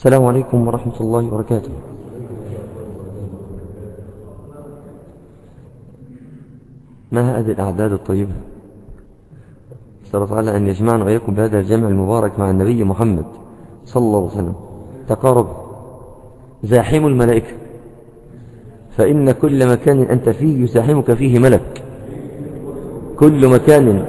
السلام عليكم ورحمة الله وبركاته ما هذه الأعداد الطيبة أسأل الله تعالى أن يجمعنا وإياكم بهذا الجمع المبارك مع النبي محمد صلى الله عليه وسلم تقارب زاحم الملائكة فإن كل مكان أنت فيه يزاحمك فيه ملك كل مكان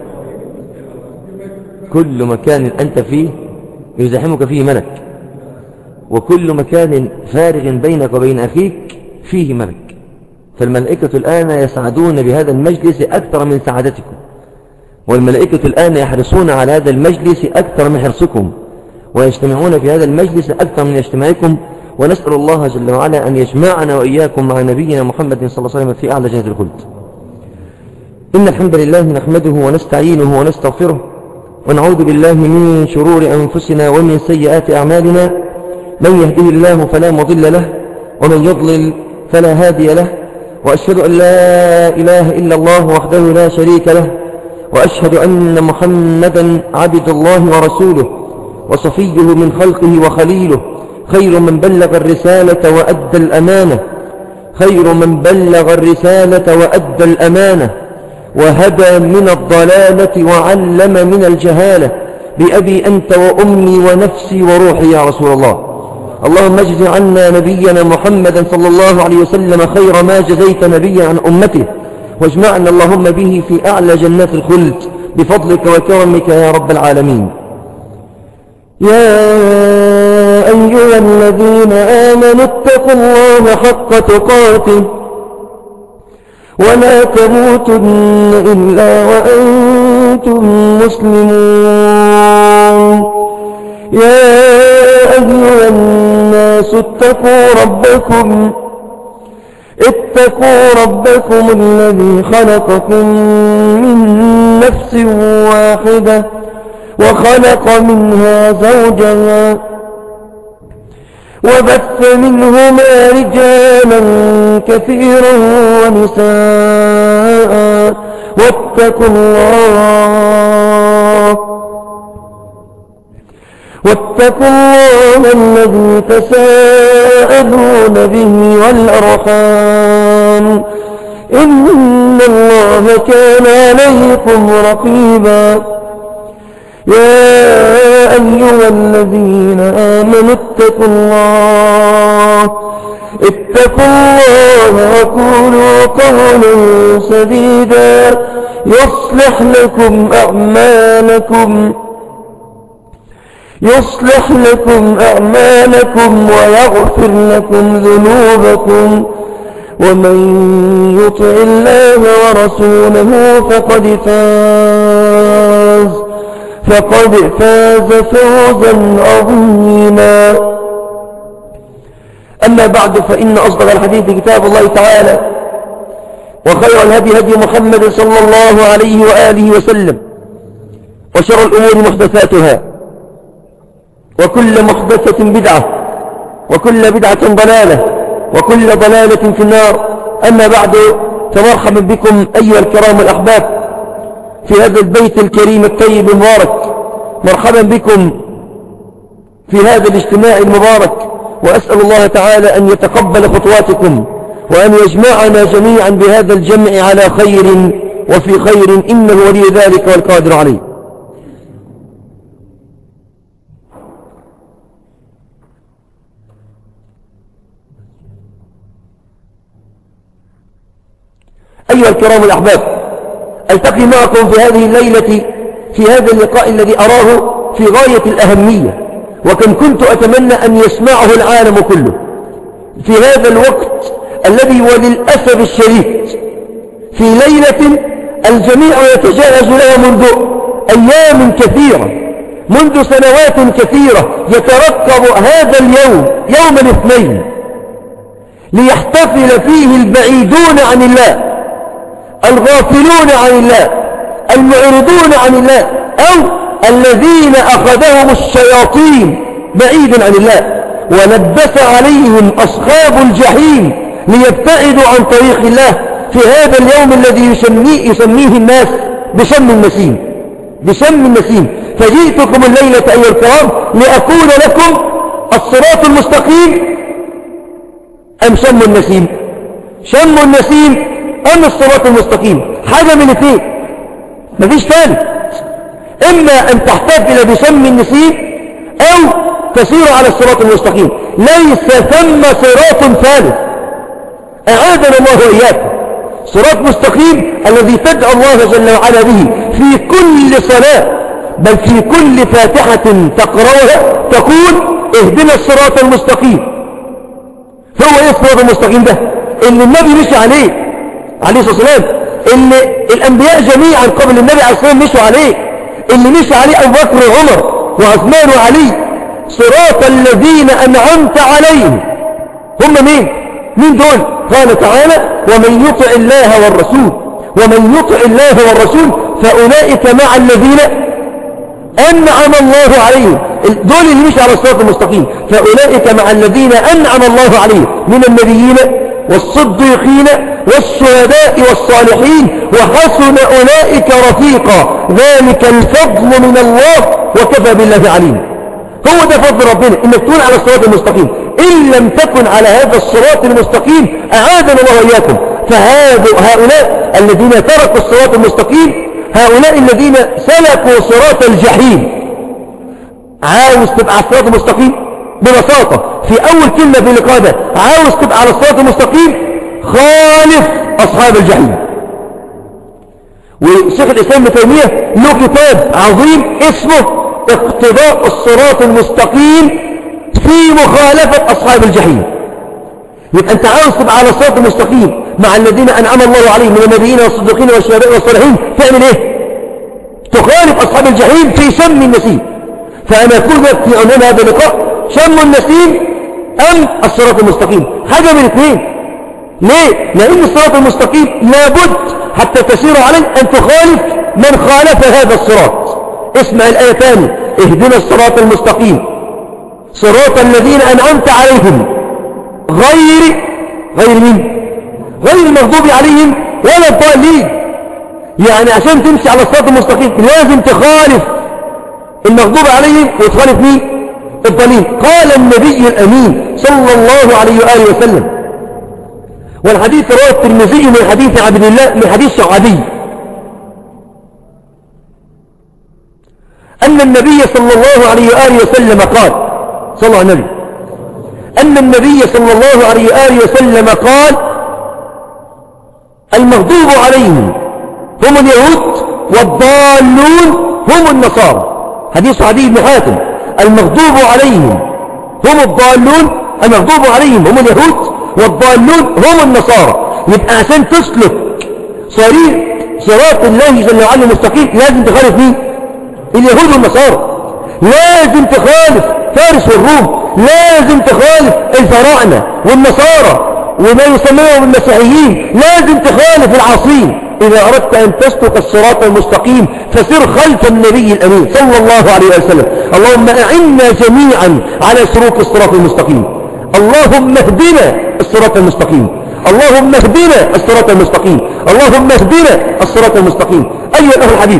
كل مكان أنت فيه يزاحمك فيه ملك وكل مكان فارغ بينك وبين أخيك فيه ملك فالملائكة الآن يسعدون بهذا المجلس أكثر من سعادتكم والملائكة الآن يحرصون على هذا المجلس أكثر من حرصكم ويجتمعون في هذا المجلس أكثر من اجتماعكم ونسأل الله جل وعلا أن يجمعنا وإياكم مع نبينا محمد صلى الله عليه وسلم في أعلى جهة الخلد إن الحمد لله نحمده ونستعينه ونستغفره ونعوذ بالله من شرور أنفسنا ومن سيئات أعمالنا من يهده الله فلا مضل له ومن يضلل فلا هادي له وأشهد أن لا إله إلا الله وحده لا شريك له وأشهد أن محمدا عبد الله ورسوله وصفيه من خلقه وخليله خير من بلغ الرسالة وأدى الأمانة خير من بلغ الرسالة وأدى الأمانة وهدى من الضلالة وعلم من الجهالة بأبي أنت وأمي ونفسي وروحي يا رسول الله اللهم اجز عنا نبينا محمدا صلى الله عليه وسلم خير ما جزيت نبيا عن أمته واجمعنا اللهم به في أعلى جنات الخلد بفضلك وكرمك يا رب العالمين يا أيها الذين آمنوا اتقوا الله حق تقاته ولا تموتن إلا وأنتم مسلمون يا أيها الناس اتقوا ربكم اتقوا ربكم الذي خلقكم من نفس واحدة وخلق منها زوجها وبث منهما رجالا كثيرا ونساء واتقوا الله واتقوا الله الذي تساءلون به والأرحام إن الله كان عليكم رقيبا يا أيها الذين آمنوا اتقوا الله اتقوا الله وقولوا قولا سديدا يصلح لكم أعمالكم يصلح لكم أعمالكم ويغفر لكم ذنوبكم ومن يطع الله ورسوله فقد فاز فقد فاز فوزا عظيما أما بعد فإن أصدق الحديث كتاب الله تعالى وخير الهدي هدي محمد صلى الله عليه وآله وسلم وشر الأمور محدثاتها وكل محدثة بدعة وكل بدعة ضلالة وكل ضلالة في النار أما بعد فمرحبا بكم أيها الكرام الأحباب في هذا البيت الكريم الطيب المبارك مرحبا بكم في هذا الاجتماع المبارك وأسأل الله تعالى أن يتقبل خطواتكم وأن يجمعنا جميعا بهذا الجمع على خير وفي خير إنه ولي ذلك والقادر عليه أيها الكرام الأحباب ألتقي معكم في هذه الليلة في هذا اللقاء الذي أراه في غاية الأهمية وكم كنت أتمنى أن يسمعه العالم كله في هذا الوقت الذي وللأسف الشديد في ليلة الجميع يتجهز لها منذ أيام كثيرة منذ سنوات كثيرة يترقب هذا اليوم يوم الاثنين ليحتفل فيه البعيدون عن الله الغافلون عن الله المعرضون عن الله أو الذين أخذهم الشياطين بعيدا عن الله ولبس عليهم أصحاب الجحيم ليبتعدوا عن طريق الله في هذا اليوم الذي يسميه, يسميه الناس بشم النسيم بشم النسيم فجئتكم الليلة أيها الكرام لأقول لكم الصراط المستقيم أم شم النسيم شم النسيم أم الصراط المستقيم حاجة من الاثنين مفيش ثالث إما أن تحتفل بشم النسيم أو تسير على الصراط المستقيم ليس ثم صراط ثالث أعاذنا الله وإياكم صراط مستقيم الذي تدعو الله جل وعلا به في كل صلاة بل في كل فاتحة تقرأها تقول اهدنا الصراط المستقيم هو ايه الصراط المستقيم ده اللي النبي مشي عليه عليه الصلاة والسلام اللي الأنبياء جميعا قبل النبي عليه الصلاة والسلام مشوا عليه اللي مشي عليه أبو بكر وعمر وعثمان وعلي صراط الذين أنعمت عليهم هم مين مين دول قال تعالى ومن يطع الله والرسول ومن يطع الله والرسول فأولئك مع الذين أنعم الله عليهم دول اللي مش على الصراط المستقيم فأولئك مع الذين أنعم الله عليهم من النبيين والصديقين والشهداء والصالحين وحسن أولئك رفيقا ذلك الفضل من الله وكفى بالله عليم هو ده فضل ربنا انك تكون على الصراط المستقيم ان لم تكن على هذا الصراط المستقيم اعاذنا الله واياكم فهؤلاء الذين تركوا الصراط المستقيم هؤلاء الذين سلكوا صراط الجحيم عاوز تبقى على الصراط المستقيم ببساطة في أول كلمة في اللقاء ده عاوز تبقى على الصراط المستقيم خالف أصحاب الجحيم وشيخ الإسلام ابن تيمية له كتاب عظيم اسمه اقتضاء الصراط المستقيم في مخالفة أصحاب الجحيم يبقى أنت عاوز تبقى على الصراط المستقيم مع الذين أنعم الله عليهم من النبيين والصديقين والشهداء والصالحين تعمل إيه؟ تخالف أصحاب الجحيم في شم النسيم فأنا أقول لك في عنوان هذا اللقاء شم النسيم أم الصراط المستقيم حاجة من الاثنين ليه؟ لأن الصراط المستقيم لابد حتى تسير عليه أن تخالف من خالف هذا الصراط اسمع الآية تاني اهدنا الصراط المستقيم صراط الذين أنعمت عليهم غير غير مين غير المغضوب عليهم ولا الضالين يعني عشان تمشي على الصراط المستقيم لازم تخالف المغضوب عليهم وتخالف مين الضالين قال النبي الأمين صلى الله عليه وآله وسلم والحديث رواه الترمذي من حديث عبد الله من حديث شعبي أن النبي صلى الله عليه وآله وسلم قال صلى الله عليه وسلم أن النبي صلى الله عليه وآله وسلم قال المغضوب عليهم هم اليهود والضالون هم النصارى حديث عدي بن حاتم المغضوب عليهم هم الضالون المغضوب عليهم هم اليهود والضالون هم النصارى يبقى عشان تسلك صريح صراط الله جل وعلا المستقيم لازم تخالف مين اليهود والنصارى لازم تخالف فارس والروم لازم تخالف الفراعنة والنصارى وما يسمونه المسيحيين لازم تخالف العاصين إذا أردت أن تسلك الصراط المستقيم فسر خلف النبي الأمين صلى الله عليه وسلم اللهم أعنا جميعا على سلوك الصراط المستقيم اللهم اهدنا الصراط المستقيم اللهم اهدنا الصراط المستقيم اللهم اهدنا الصراط المستقيم أيها الأخ الحبيب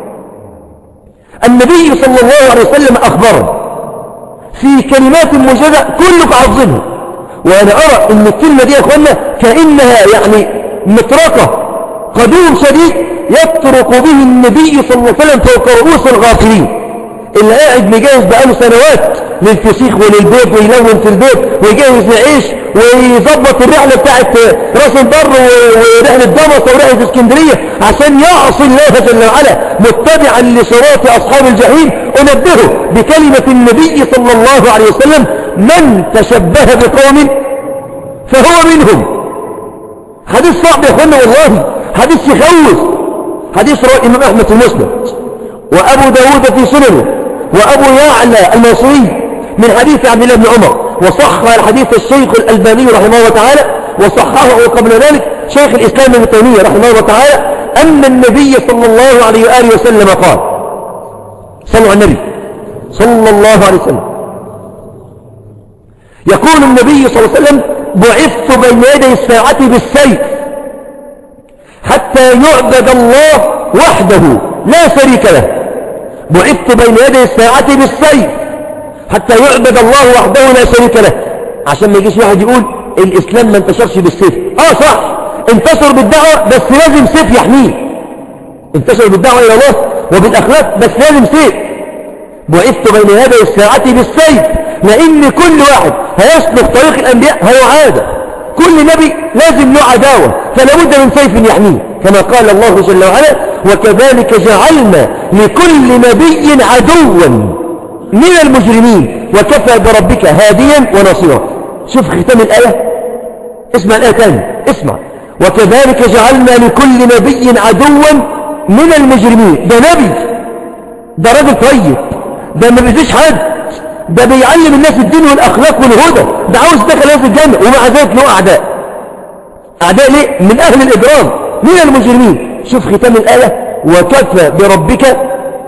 النبي صلى الله عليه وسلم أخبرنا في كلمات موجزة كلك عظمها وأنا أرى أن الكلمة دي يا أخوانا كأنها يعني مطرقة قدوم شديد يطرق به النبي صلى الله عليه وسلم فوق رؤوس الغافلين اللي قاعد مجهز بقاله سنوات للفسيخ وللبيت ويلون في البيت ويجهز العيش ويظبط الرحلة بتاعت راس البر ورحلة دمصة ورحلة اسكندرية عشان يعصي الله جل وعلا متبعا لصراط أصحاب الجحيم أنبهه بكلمة النبي صلى الله عليه وسلم من تشبه بقوم فهو منهم حديث صعب يا اخوانا والله حديث يخوف حديث رواه الإمام أحمد في المسند وأبو داود في سننه وأبو يعلى الموصلي من حديث عبد الله بن عمر وصح الحديث الشيخ الألباني رحمه الله تعالى وصححه قبل ذلك شيخ الإسلام ابن تيمية رحمه الله تعالى أن النبي صلى الله عليه وآله وسلم قال صلوا على النبي صلى الله عليه وسلم يقول النبي صلى الله عليه وسلم بعثت بين يدي الساعة بالسيف حتى يعبد الله وحده لا شريك له بعثت بين يدي الساعة بالسيف حتى يعبد الله وحده لا شريك له عشان ما يجيش واحد يقول الإسلام ما انتشرش بالسيف اه صح انتشر بالدعوة بس لازم سيف يحميه انتشر بالدعوة إلى الله وبالأخلاق بس لازم سيف بعثت بين يدي الساعة بالسيف لأن كل واحد هيسلك طريق الأنبياء هيعاد كل نبي لازم له عداوة فلا بد من سيف يحميه كما قال الله جل وعلا وكذلك جعلنا لكل نبي عدوا من المجرمين وكفى بربك هاديا ونصيرا شوف ختام الآية اسمع الآية تاني اسمع وكذلك جعلنا لكل نبي عدوا من المجرمين ده نبي ده راجل طيب ده ما بيزيش حد ده بيعلم الناس الدين والأخلاق والهدى ده عاوز دخل ناس الجنة ومع ذلك له أعداء أعداء ليه؟ من أهل الإجرام من المجرمين شوف ختام الآية وكفى بربك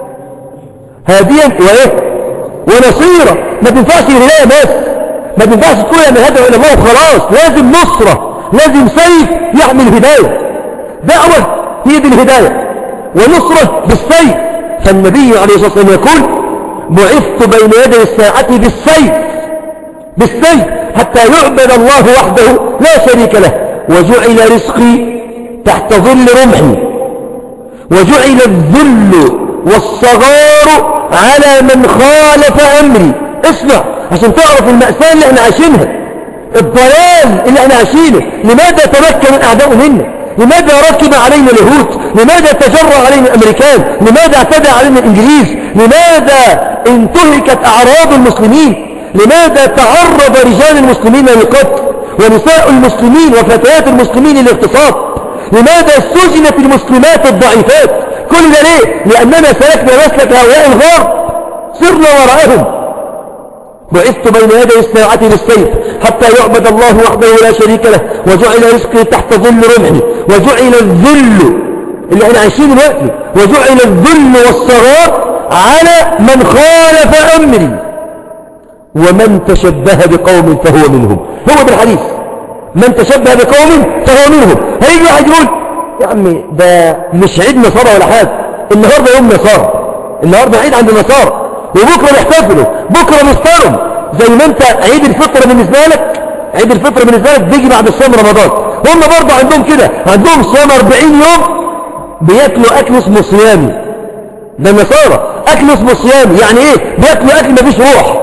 هاديا وإيه ونصيرا ما تنفعش الهداية بس ما تنفعش تقول أنا هدعو إلى الله وخلاص لازم نصرة لازم سيف يحمي الهداية دعوة هي دي الهداية ونصرة بالسيف فالنبي عليه الصلاة والسلام يقول بعثت بين يدي الساعة بالسيف بالسيف حتى يعبد الله وحده لا شريك له وجعل رزقي تحت ظل رمحي وجعل الذل والصغار على من خالف أمري اسمع عشان تعرف المأساة اللي احنا عايشينها الضلال اللي احنا عايشينه لماذا تمكن الأعداء منا لماذا ركب علينا اليهود لماذا تجرى علينا الأمريكان لماذا اعتدى علينا الإنجليز لماذا انتهكت أعراض المسلمين لماذا تعرض رجال المسلمين للقتل ونساء المسلمين وفتيات المسلمين للاغتصاب لماذا سجنت المسلمات الضعيفات كل ده ليه لأننا سلكنا مسلك هؤلاء الغار سرنا وراءهم بعثت بين يدي الساعة بالسيف حتى يعبد الله وحده لا شريك له وجعل رزقي تحت ظل رمحي وجعل الذل اللي احنا عايشين دلوقتي وجعل الذل والصغار على من خالف أمري ومن تشبه بقوم فهو منهم هو ده الحديث من تشبه بقوم فهو منهم هيجي واحد يقول يا عمي ده مش عيد نصارى ولا حاجة النهاردة يوم نصارى النهاردة عيد عند النصارى وبكرة نحتفلوا بكرة نفطروا زي ما انت عيد الفطر بالنسبة لك عيد الفطر بالنسبة لك بيجي بعد صيام رمضان هم برضه عندهم كده عندهم صيام 40 يوم بياكلوا اكل اسمه صيامي ده النصارى اكل اسمه صيامي يعني ايه بياكلوا اكل مفيش روح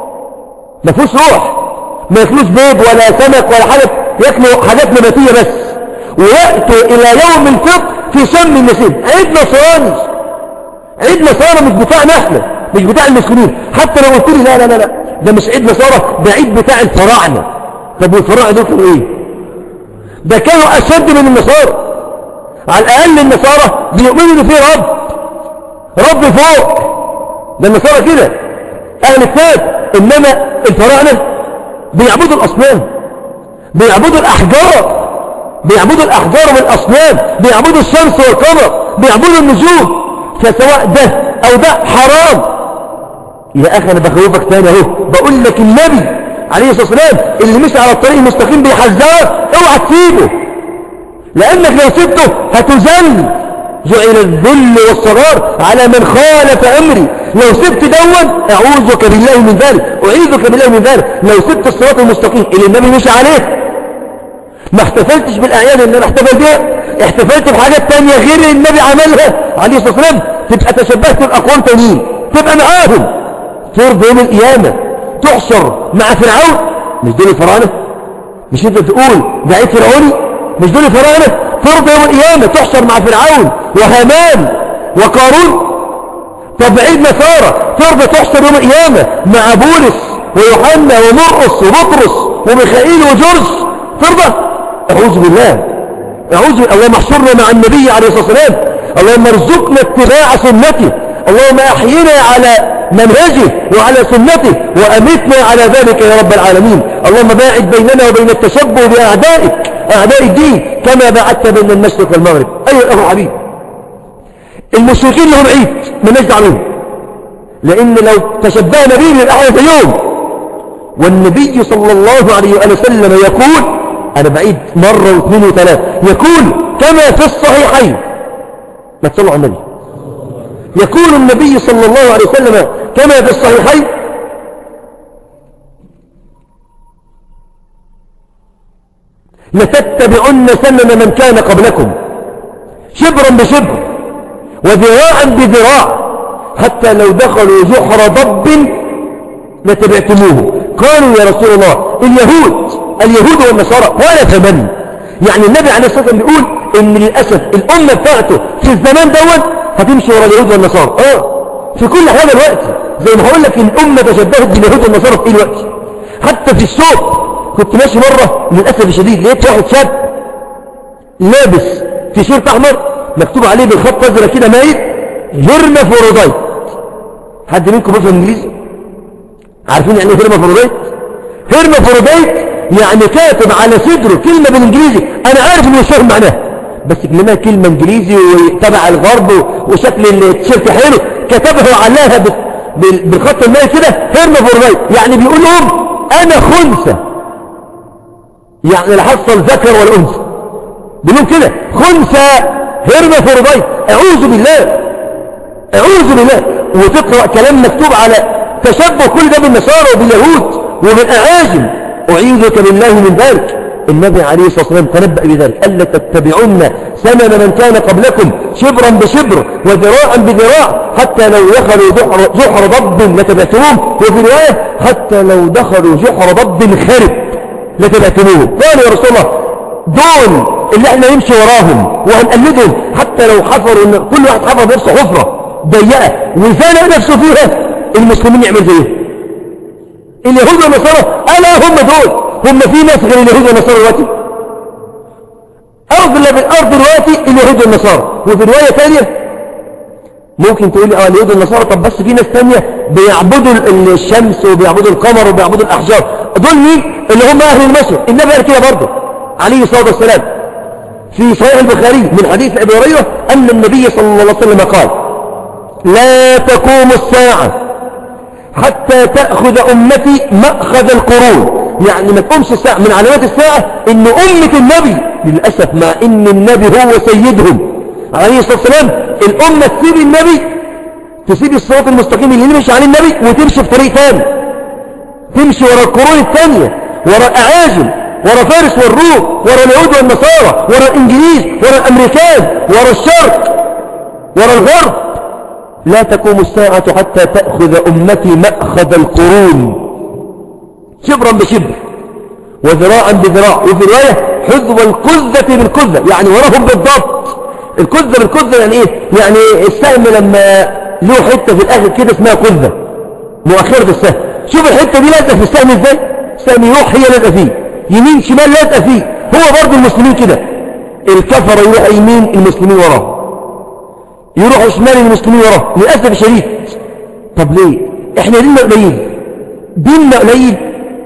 مفيش روح ما ياكلوش بيض ولا سمك ولا حاجة ياكلوا حاجات نباتية بس ويأتوا الى يوم الفطر في شم النسيم عيد نصراني عيد نصارى مش بتاعنا احنا مش بتاع المسلمين حتى لو قلت لي لا لا لا لا ده مش عيد نصارى ده عيد بتاع الفراعنة طب والفراعنة دول كانوا ايه ده كانوا اشد من النصارى على الاقل النصارى بيؤمنوا ان في رب رب فوق ده النصارى كده اهل الكتاب انما الفراعنة بيعبدوا الاصنام بيعبدوا الاحجار بيعبدوا الاحجار والاصنام بيعبدوا الشمس والقمر بيعبدوا النجوم فسواء ده او ده حرام يا أخي أنا بخوفك تاني أهو بقول لك النبي عليه الصلاة والسلام اللي مشي على الطريق المستقيم بيحذرك اوعى تسيبه لأنك لو سبته هتذل جعل الذل والصغار على من خالف أمري لو سبت دون أعوذك بالله من ذلك أعيذك بالله من ذلك لو سبت الصراط المستقيم اللي النبي مشي عليه ما احتفلتش بالأعياد اللي انا احتفل بيها احتفلت بحاجات تانية غير اللي النبي عملها عليه الصلاة والسلام تبقى تشبهت بأقوام تانيين تبقى معاهم فرض يوم القيامة تحشر مع فرعون مش دول الفراعنة مش انت تقول ده عيد فرعوني مش دول الفراعنة فرض يوم القيامة تحشر مع فرعون وهامان وقارون طب عيد نصارى فرض تحشر يوم القيامة مع بولس ويوحنا ومرقس وبطرس وميخائيل وجورج فرضة اعوذ بالله اعوذ بالله اللهم احشرنا مع النبي عليه الصلاة والسلام اللهم ارزقنا اتباع سنته اللهم احينا على منهجه وعلى سنته وأمتنا على ذلك يا رب العالمين اللهم باعد بيننا وبين التشبه بأعدائك أعداء الدين كما باعدت بين المشرق والمغرب أيها الأخوة حبيب المشركين لهم عيد من نجد عنهم لأن لو تشبهنا به للأحياء يوم والنبي صلى الله عليه وآله وسلم يقول أنا بعيد مرة واثنين وثلاث يقول كما في الصحيحين ما تصلوا على النبي يقول النبي صلى الله عليه وسلم كما في الصحيحين لتتبعن سنن من كان قبلكم شبرا بشبر وذراعا بذراع حتى لو دخلوا جحر ضب لتبعتموه قالوا يا رسول الله اليهود اليهود والنصارى قال فمن يعني النبي عليه الصلاة والسلام بيقول ان للأسف الأمة بتاعته في الزمان دوت هتمشي ورا اليهود والنصارى اه في كل هذا الوقت زي ما هقول لك الأمة تشبهت باليهود والنصارى في اي وقت حتى في السوق كنت ماشي مرة للأسف الشديد لقيت واحد شاب لابس تيشيرت أحمر مكتوب عليه بالخط أزرق كده مايل هرمافورودايت حد منكم بيفهم انجليزي عارفين يعني ايه هرمافورودايت هرمافورودايت يعني كاتب على صدره كلمة بالانجليزي انا عارف انه مش فاهم معناها بس كلمة كلمة انجليزي وتبع الغرب وشكل التيشيرت حلو كتبها وعلاها بالخط المائي كده هرمافورودايت يعني بيقول لهم انا خنثى يعني لا حصل ذكر ولا انثى بيقول كده خنثى هرمافورودايت اعوذ بالله اعوذ بالله وتقرأ كلام مكتوب على تشبه كل ده بالنصارى وباليهود وبالأعاجم أعيذك بالله من ذلك النبي عليه الصلاة والسلام تنبأ بذلك ألا تتبعون سنن من كان قبلكم شبرا بشبر وذراعا بذراع حتى لو دخلوا جحر, جحر ضب لتبعتموهم وفي رواية حتى لو دخلوا جحر ضب خرب لتبعتموهم قالوا يا رسول الله دول اللي احنا نمشي وراهم وهنقلدهم حتى لو حفروا ان كل واحد حفر نفسه حفرة ضيقة وزنق نفسه فيها المسلمين يعمل زيه اليهود والنصارى ألا هم دول هم في ناس غير اليهود والنصارى دلوقتي أغلب الأرض دلوقتي اليهود والنصارى وفي رواية ثانية ممكن تقول لي اه اليهود والنصارى طب بس في ناس ثانيه بيعبدوا الشمس وبيعبدوا القمر وبيعبدوا الأحجار دول مين اللي هم أهل المشرق النبي قال كده برضه عليه الصلاة والسلام في صحيح البخاري من حديث أبي هريرة أن النبي صلى الله عليه وسلم قال لا تقوم الساعة حتى تأخذ أمتي مأخذ القرون يعني ما تقومش الساعة من علامات الساعة إن أمة النبي للأسف مع إن النبي هو سيدهم عليه الصلاة والسلام الأمة تسيب النبي تسيب الصراط المستقيم اللي يمشي عليه النبي وتمشي في طريق ثاني تمشي ورا القرون الثانية ورا الأعاجم ورا فارس والروم ورا اليهود والنصارى ورا الإنجليز ورا الأمريكان ورا الشرق ورا الغرب لا تقوم الساعة حتى تأخذ أمتي مأخذ القرون شبرا بشبر وذراعا بذراع وفي رواية حذو الكذة بالكذة يعني وراهم بالضبط الكذة بالكذة يعني ايه يعني السهم لما له حتة في الاخر كده اسمها كذة مؤخرة السهم شوف الحتة دي لازقة في السهم ازاي السهم يروح هي لازقة فيه يمين شمال لازقة فيه هو برضه المسلمين كده الكفر يروح يمين المسلمين وراه يروح شمال المسلمين وراه للأسف الشديد طب ليه احنا ديننا قليل ديننا قليل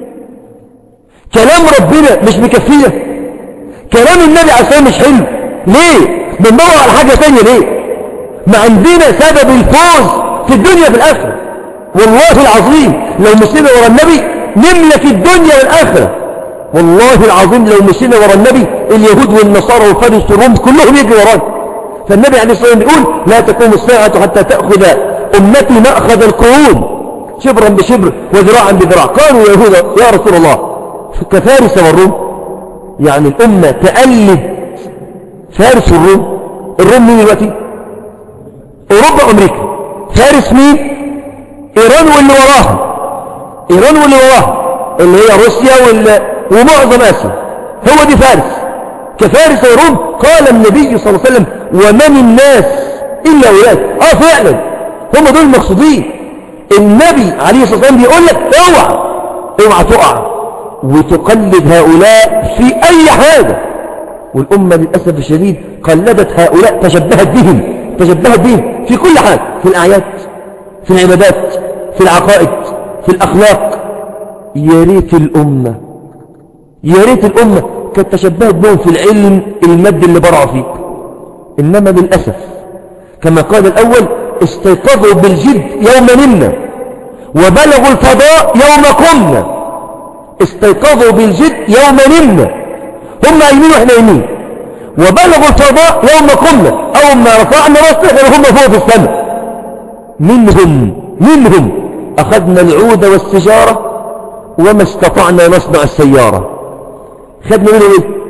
كلام ربنا مش مكفينا كلام النبي عليه الصلاة مش حلو ليه بندور على حاجة تانية ليه ما عندنا سبب الفوز في الدنيا في الآخرة والله العظيم لو مشينا ورا النبي نملك الدنيا والآخرة والله العظيم لو مشينا ورا النبي اليهود والنصارى وفارس والروم كلهم يجروا ورانا فالنبي عليه الصلاة والسلام يقول لا تقوم الساعة حتى تأخذ أمتي مأخذ القرون شبرا بشبر وذراعا بذراع قالوا يا يهود يا رسول الله كفارس والروم يعني الأمة تألد فارس والروم الروم مين دلوقتي أوروبا وأمريكا فارس مين إيران واللي وراها إيران واللي وراها اللي هي روسيا واللي ومعظم آسيا هو دي فارس كفارس وروم قال النبي صلى الله عليه وسلم ومن الناس إلا أولئك آه فعلا هم دول المقصودين النبي عليه الصلاة والسلام بيقول لك اوعى اوعى تقع وتقلد هؤلاء في أي حاجة والأمة للأسف الشديد قلدت هؤلاء تشبهت بهم تشبهت بهم في كل حاجة في الأعياد في العبادات في العقائد في الأخلاق يا ريت الأمة يا ريت الأمة كانت تشبهت بهم في العلم المادي اللي برعوا فيه إنما للأسف كما قال الأول استيقظوا بالجد يوم نمنا وبلغوا الفضاء يوم قمنا استيقظوا بالجد يوم نمنا هم قايمين واحنا قايمين وبلغوا الفضاء يوم قمنا أول ما رفعنا راسنا هم فوق في السماء منهم منهم أخذنا العود والسجارة وما استطعنا نصنع السيارة خدنا منهم ايه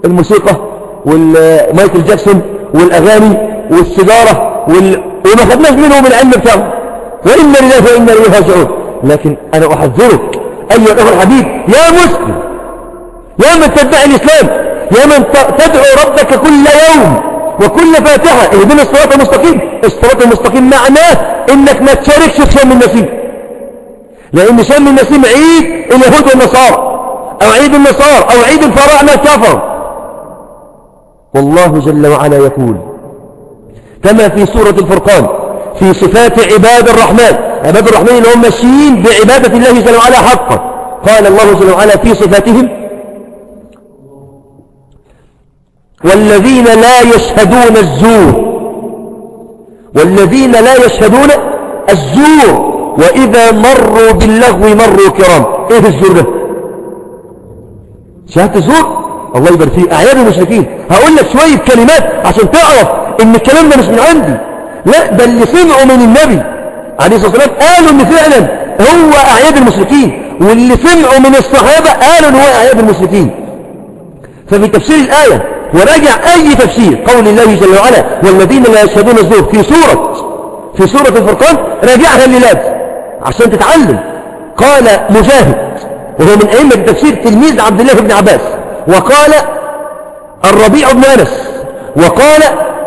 الموسيقى والمايكل جاكسون والأغاني والسيجارة وال... وما خدناش منهم العلم بتاعه وإنا لله وإنا إليه راجعون لكن أنا أحذرك أيها الأخوة الحبيب يا مسلم يا من تدعي الإسلام يا من تدعو ربك كل يوم وكل فاتحة اهدنا الصراط المستقيم الصراط المستقيم معناه انك ما تشاركش في شم النسيم لان شم النسيم عيد اليهود والنصارى او عيد النصارى او عيد الفراعنة كفر والله جل وعلا يقول كما في سورة الفرقان في صفات عباد الرحمن عباد الرحمن اللي هم ماشيين بعبادة الله جل وعلا حقا قال الله جل وعلا في صفاتهم والذين لا يشهدون الزور والذين لا يشهدون الزور وإذا مروا باللغو مروا كرام ايه الزور ده شهادة الزور الله يبارك فيه أعياد المشركين هقول لك شوية كلمات عشان تعرف ان الكلام ده مش من عندي لا ده اللي سمعوا من النبي عليه الصلاة والسلام قالوا ان فعلا هو أعياد المشركين واللي سمعوا من الصحابة قالوا ان هو أعياد المشركين ففي تفسير الآية وراجع أي تفسير قول الله جل وعلا والذين لا يشهدون الزور في سورة في سورة الفرقان راجعها الليلات عشان تتعلم قال مجاهد وهو من أئمة التفسير تلميذ عبد الله بن عباس وقال الربيع بن أنس وقال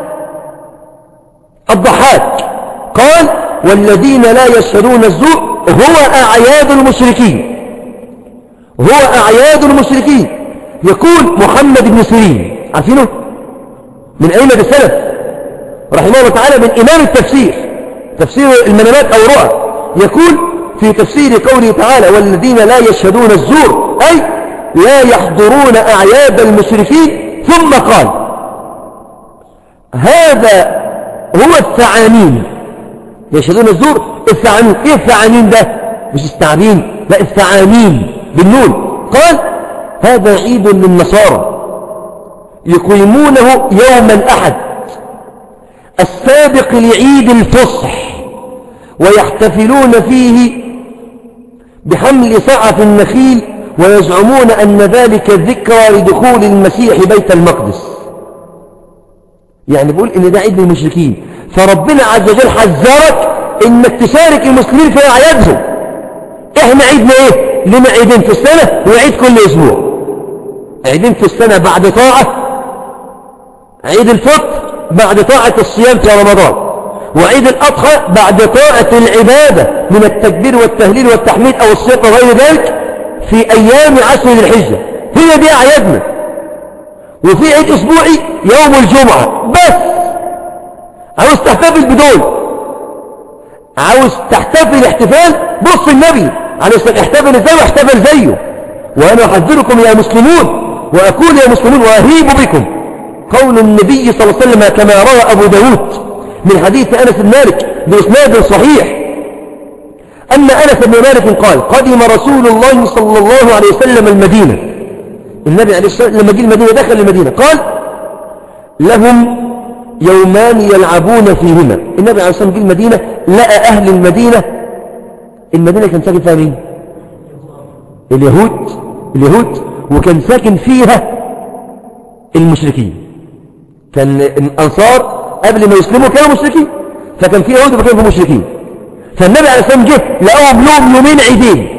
الضحاك قال والذين لا يشهدون الزور هو أعياد المشركين هو أعياد المشركين يقول محمد بن سيرين عارفينه من أئمة السلف رحمه الله تعالى من إمام التفسير تفسير المنامات أو رؤى يقول في تفسير قوله تعالى والذين لا يشهدون الزور أي لا يحضرون أعياد المشركين ثم قال هذا هو الثعانين يشهدون الزور الثعانين ايه الثعانين ده مش الثعابين لا الثعانين بالنون قال هذا عيد للنصارى يقيمونه يوم الأحد السابق لعيد الفصح ويحتفلون فيه بحمل سعة النخيل ويزعمون أن ذلك ذكرى لدخول المسيح بيت المقدس يعني بقول إن ده عيد للمشركين فربنا عز وجل حذرك إنك تشارك المسلمين في أعيادهم إحنا عيدنا إيه؟ لنا عيدين في السنة وعيد كل أسبوع عيدين في السنة بعد طاعة عيد الفطر بعد طاعة الصيام في رمضان وعيد الأضحى بعد طاعة العبادة من التكبير والتهليل والتحميد أو الصيام وغير ذلك في أيام عشر الحجة هي دي أعيادنا وفي عيد أسبوعي يوم الجمعة بس عاوز تحتفل بدول عاوز تحتفل احتفال بص النبي عليه الصلاة احتفل ازاي واحتفل زيه وأنا أحذركم يا مسلمون وأقول يا مسلمون وأهيب بكم قول النبي صلى الله عليه وسلم كما روى أبو داود من حديث أنس بن مالك بإسناد صحيح أن أنس بن مالك قال قدم رسول الله صلى الله عليه وسلم المدينة النبي عليه الصلاة والسلام لما جه المدينة دخل المدينة قال لهم يومان يلعبون فيهما النبي عليه الصلاة والسلام جه المدينة لقى أهل المدينة المدينة كان ساكن فيها مين اليهود اليهود وكان ساكن فيها المشركين كان الأنصار قبل ما يسلموا كانوا مشركين فكان في يهود وكان في مشركين فالنبي عليه السلام جه لقاهم لهم يومين عيدين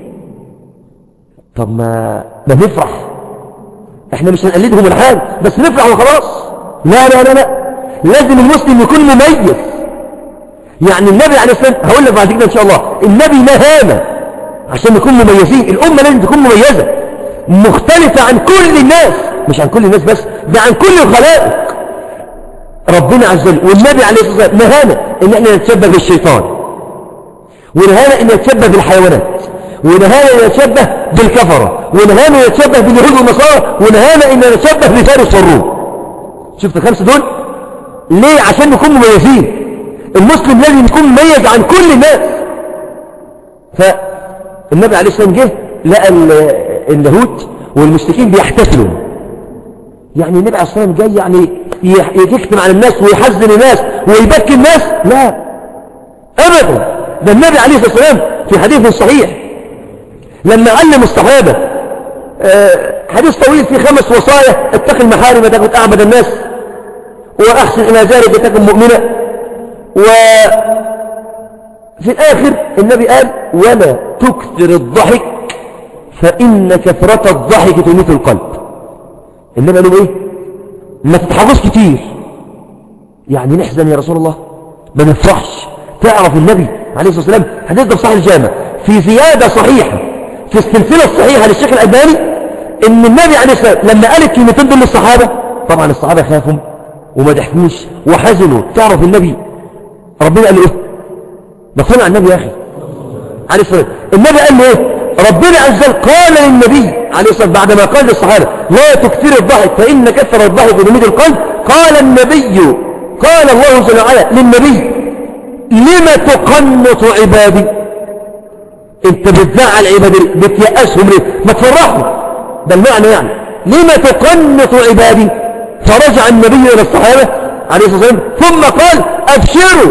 طب ما ما نفرح احنا مش هنقلدهم الحال بس نفرح وخلاص لا لا لا لا لازم المسلم يكون مميز يعني النبي عليه السلام هقول لك بعد كده ان شاء الله النبي نهانا عشان نكون مميزين الامه لازم تكون مميزه مختلفه عن كل الناس مش عن كل الناس بس ده عن كل الخلائق ربنا عز وجل والنبي عليه الصلاة والسلام نهانا ان احنا نتشبه بالشيطان ونهانا ان نتشبه بالحيوانات ونهانا ان نتشبه بالكفرة ونهانا ان نتشبه باليهود والنصارى ونهانا ان نتشبه بفارس والروم شفت الخمسة دول ليه عشان نكون مميزين المسلم لازم يكون مميز عن كل الناس فالنبي عليه الصلاة والسلام جه لقى اليهود والمشركين بيحتفلوا يعني النبي عليه الصلاة والسلام جاي يعني يكتم على الناس ويحزن الناس ويبكي الناس لا أبدا ده النبي عليه الصلاة والسلام في حديث صحيح لما علم الصحابة آه حديث طويل في خمس وصايا اتق المحارم تكن أعبد الناس وأحسن إلى ذلك تكن مؤمنة وفي الآخر النبي قال ولا تكثر الضحك فإن كثرة الضحك تميت القلب النبي قالوا إيه ما تتحفظ كتير يعني نحزن يا رسول الله ما نفرحش تعرف النبي عليه الصلاة والسلام حديث ده صحيح الجامع في زيادة صحيحة في السلسلة الصحيحة للشيخ الألباني ان النبي عليه الصلاة والسلام لما قال الكلمتين دول للصحابة طبعا الصحابة خافوا وما ضحكوش وحزنوا تعرف النبي ربنا قال له ايه ما صنع النبي يا اخي عليه الصلاة والسلام النبي قال له ايه ربنا عز وجل قال للنبي عليه الصلاة والسلام بعدما قال للصحابة لا تكثر الضحك فإن كثر الضحك يميت القلب قال النبي قال الله جل وعلا للنبي لم تقنط عبادي انت بتزعل عبادي بتيأسهم ليه ما تفرحوا ده المعنى يعني لم تقنط عبادي فرجع النبي إلى الصحابة عليه الصلاة والسلام ثم قال أبشروا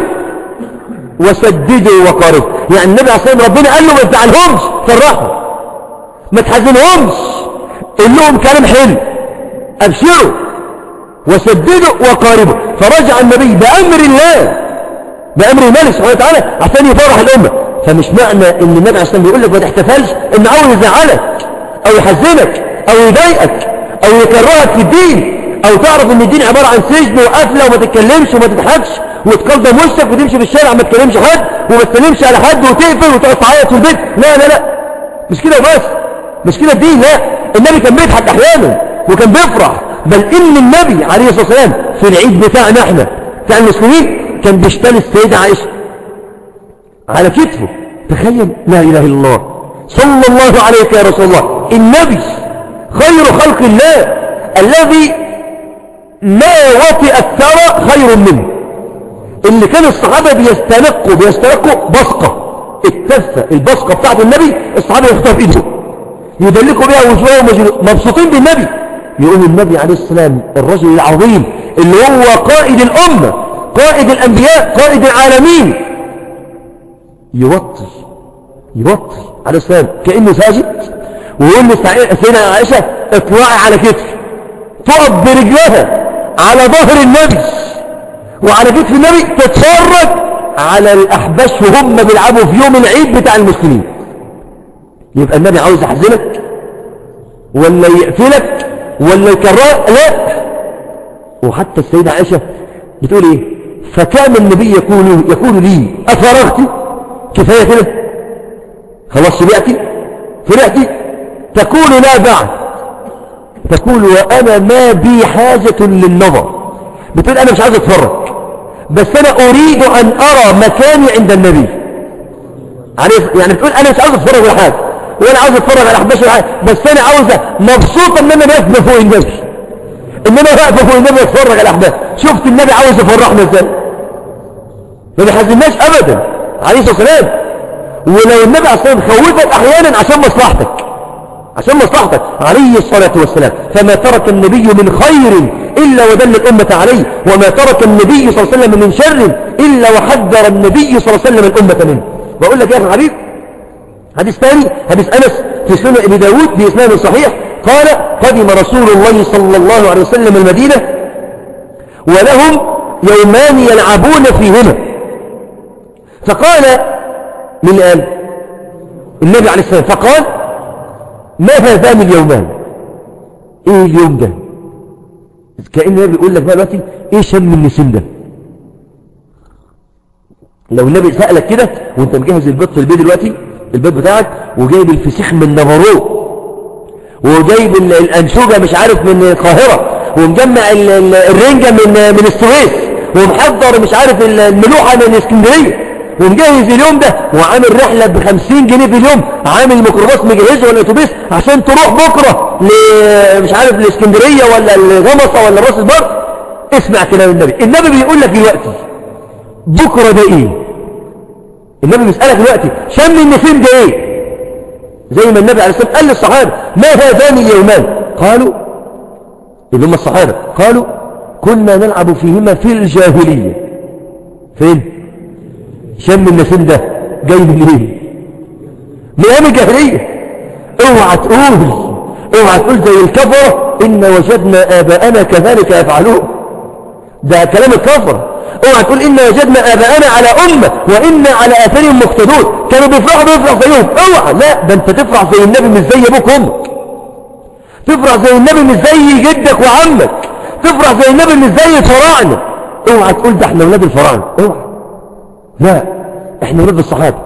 وسددوا وقاربوا يعني النبي عليه الصلاة والسلام ربنا قال له ما تزعلهمش فرحوا ما تحزنهمش قول لهم كلام حلو أبشروا وسددوا وقاربوا فرجع النبي بأمر الله بأمر الملك سبحانه وتعالى عشان يفرح الأمة فمش معنى ان النبي عليه الصلاة والسلام بيقول لك ما تحتفلش ان عاوز يزعلك او يحزنك او يضايقك او يكرهك في الدين او تعرف ان الدين عبارة عن سجن وقفلة وما تتكلمش وما تضحكش وتقلد وشك وتمشي في الشارع ما تكلمش حد وما تسلمش على حد وتقفل وتقعد تعيط في البيت لا لا لا مش كده بس مش كده الدين لا النبي كان بيضحك احيانا وكان بيفرح بل ان النبي عليه الصلاة والسلام في العيد بتاعنا احنا بتاع المسلمين كان بيشتري السيدة عائشة على كتفه تخيل لا اله الا الله صلى الله عليك يا رسول الله النبي خير خلق الله الذي ما وطئ الثرى خير منه اللي كان الصحابة بيستنقوا بيستنقوا بصقة التفة البصقة بتاعت النبي الصحابة يخطوا في ايدهم يدلكوا بها وجوههم مبسوطين بالنبي يقول النبي عليه السلام الرجل العظيم اللي هو قائد الأمة قائد الأنبياء قائد العالمين يوطي يوطي عليه السلام كأنه ساجد ويقول لسيدنا عائشة اطلعي على كتفي تقف برجلها على ظهر النبي وعلى كتف النبي تتفرج على الأحباش وهم بيلعبوا في يوم العيد بتاع المسلمين يبقى النبي عاوز يحزنك ولا يقفلك ولا يكرهك لا وحتى السيدة عائشة بتقول ايه فكان النبي يقول يقول لي أفرغت كفاية كده خلاص شبعتي فرحتي تقول لا بعد تقول وأنا ما بي حاجة للنظر بتقول أنا مش عايز أتفرج بس أنا أريد أن أرى مكاني عند النبي يعني بتقول أنا مش عاوز أتفرج على حاجة ولا عاوز أتفرج على أحباش حاجة بس أنا عاوزة مبسوطة إن أنا واقف فوق النبي إن أنا واقف فوق النبي أتفرج على أحباش شفت النبي عاوز يفرحنا إزاي ما بيحزناش أبدا عليه الصلاة والسلام ولو النبي عليه الصلاة والسلام خوفك أحيانا عشان مصلحتك عشان مصلحتك عليه الصلاة والسلام فما ترك النبي من خير إلا ودل الأمة عليه وما ترك النبي صلى الله عليه وسلم من شر إلا وحذر النبي صلى الله عليه وسلم الأمة منه بقول لك يا أخي حبيب حديث ثاني حديث أنس في سنة ابي داود بإسناد صحيح قال قدم رسول الله صلى الله عليه وسلم المدينة ولهم يومان يلعبون فيهما فقال من قال النبي عليه السلام فقال ما هذان اليومان ايه اليوم ده كأن النبي بيقول لك بقى دلوقتي ايه شم النسيم ده لو النبي سألك كده وانت مجهز البيض في البيت دلوقتي البيض بتاعك وجايب الفسيخ من نافورو وجايب الانشوجة مش عارف من القاهرة ومجمع الرنجة من من السويس ومحضر مش عارف الملوحة من اسكندرية ومجهز اليوم ده وعامل رحلة بخمسين جنيه في اليوم عامل ميكروباص مجهزه ولا اتوبيس عشان تروح بكرة ل... مش عارف الاسكندرية ولا الغمصة ولا راس البر اسمع كلام النبي النبي بيقول لك دلوقتي بكرة ده ايه النبي بيسألك دلوقتي شم النسيم ده ايه زي ما النبي عليه الصلاة والسلام قال للصحابة ما هذان اليومان قالوا اللي هم الصحابة قالوا كنا نلعب فيهما في الجاهلية فين شم النسيم ده جاي من ايه من ايام الجاهلية اوعى تقول اوعى تقول زي الكفرة إن وجدنا آباءنا كذلك يفعلون ده كلام الكفرة اوعى تقول إن وجدنا آباءنا على أمة وإنا على آثارهم مقتدون كانوا بيفرحوا بيفرح زيهم اوعى لا ده انت تفرح زي النبي مش زي ابوك وامك تفرح زي النبي مش زي جدك وعمك تفرح زي النبي مش زي الفراعنة اوعى تقول ده احنا ولاد الفراعنة اوعى لا احنا ولاد الصحابة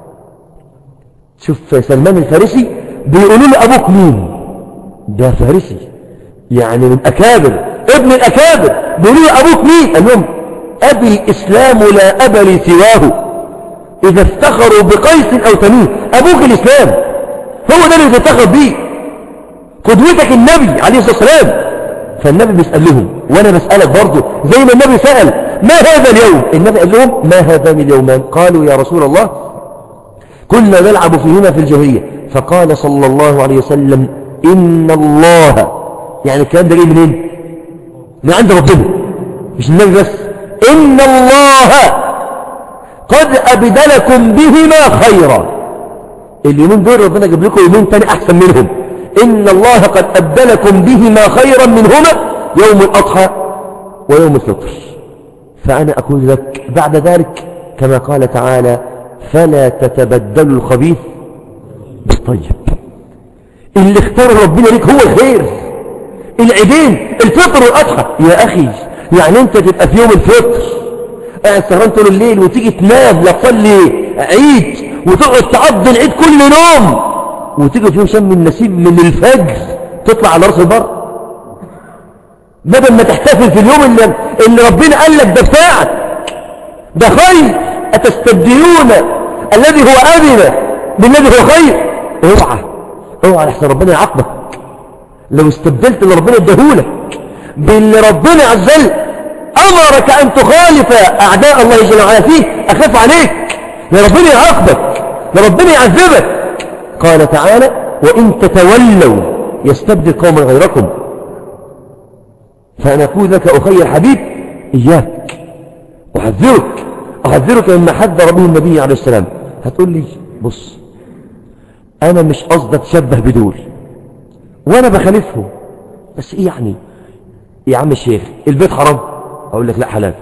شوف سلمان الفارسي بيقولوا له ابوك مين ده فارسي يعني من اكابر ابن الاكابر بيقولوا له ابوك مين قال لهم ابي الاسلام لا ابا لي سواه اذا افتخروا بقيس او تميم ابوك الاسلام هو ده اللي تفتخر بيه قدوتك النبي عليه الصلاه والسلام فالنبي بيسال لهم وانا بسالك برضه زي ما النبي سال ما هذا اليوم النبي قال لهم ما هذان اليومان قالوا يا رسول الله كنا نلعب فيهما في الجاهليه فقال صلى الله عليه وسلم إن الله يعني الكلام ده جاي منين من عند ربنا مش النبي بس إن الله قد أبدلكم بهما خيرا اليومين دول ربنا جاب لكم يومين تاني أحسن منهم إن الله قد أبدلكم بهما خيرا منهما يوم الأضحى ويوم الفطر فأنا أقول لك بعد ذلك كما قال تعالى فلا تتبدلوا الخبيث بالطيب اللي اختار ربنا ليك هو الخير العيدين الفطر والأضحى يا أخي يعني أنت تبقى في يوم الفطر قاعد سهران طول الليل وتيجي تنام لا تصلي عيد وتقعد تقضي العيد كل نوم وتيجي في يوم شم النسيم من الفجر تطلع على راس البر بدل ما تحتفل في اليوم اللي, اللي ربنا قال لك ده بتاعك ده خير أتستبدلون الذي هو أدنى بالذي هو خير اوعى اوعى لحسن ربنا يعاقبك لو استبدلت اللي ربنا اداهولك باللي ربنا عز وجل امرك ان تخالف اعداء الله جل وعلا فيه اخاف عليك يا ربنا يعاقبك يا ربنا يعذبك قال تعالى وان تتولوا يستبدل قوما غيركم فانا اقول لك اخي الحبيب اياك احذرك احذرك مما حذر به النبي عليه السلام هتقول لي بص انا مش قصدي اتشبه بدول وانا بخالفهم بس ايه يعني يا عم الشيخ البيت حرام اقول لك لا حلال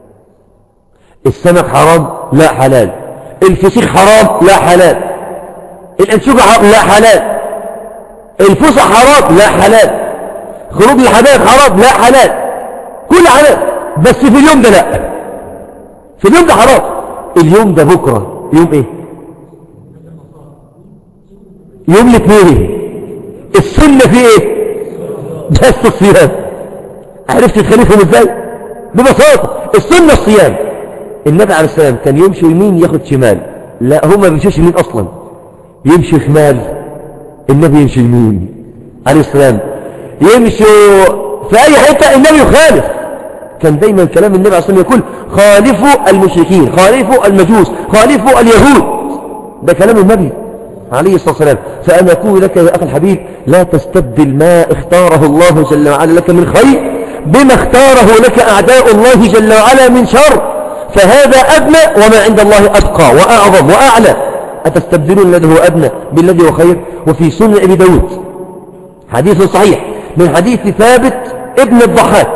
السمك حرام لا حلال الفسيخ حرام لا حلال الانشوجة حرام لا حلال الفسح حرام لا حلال خروج الحدائق حرام لا حلال كل حلال بس في اليوم ده لا في اليوم ده حرام اليوم ده بكرة يوم ايه يوم الاثنين السنة في ايه بس الصيام عرفت تخليفهم ازاي ببساطة السنة الصيام النبي عليه السلام كان يمشي يمين ياخد شمال لا هو ما بيمشيش يمين اصلا يمشي شمال النبي يمشي يمين عليه السلام يمشي في اي حتة النبي يخالف كان دايما كلام النبي عليه السلام يقول خالفوا المشركين خالفوا المجوس خالفوا اليهود ده كلام النبي عليه الصلاة والسلام فأنا أقول لك يا أخي الحبيب لا تستبدل ما اختاره الله جل وعلا لك من خير بما اختاره لك أعداء الله جل وعلا من شر فهذا أدنى وما عند الله أبقى وأعظم وأعلى أتستبدلون الذي هو أدنى بالذي هو خير وفي سنة أبي داود حديث صحيح من حديث ثابت ابن الضحاك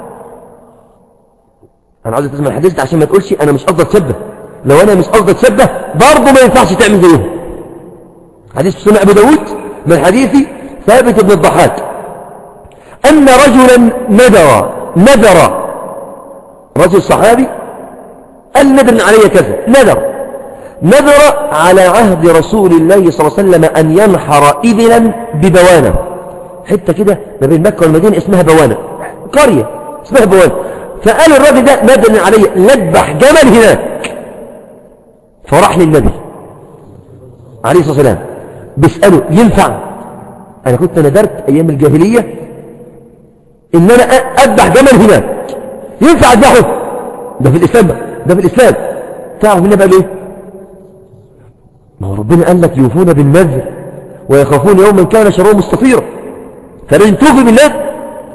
أنا عاوز تسمع الحديث ده عشان ما تقولش أنا مش قصدي أتشبه لو أنا مش قصدي أتشبه برضه ما ينفعش تعمل زيهم حديث في سنة أبي داود من حديث ثابت بن الضحاك أن رجلا نذر نذر رجل صحابي قال نذر علي كذا نذر نذر على عهد رسول الله صلى الله عليه وسلم أن ينحر إبلا ببوانة حتة كده ما بين مكة والمدينة اسمها بوانة قرية اسمها بوانة فقال الراجل ده نذر علي نذبح جمل هناك فراح للنبي عليه الصلاة والسلام بيسأله ينفع أنا كنت ندرت أيام الجاهلية إن أنا أذبح جمل هناك ينفع أذبحه ده في الإسلام ده في الإسلام تعرف مين بقى ليه ما هو ربنا قال لك يوفون بالنذر ويخافون يوما كان شره مستطيرا فلازم توفي بالنذر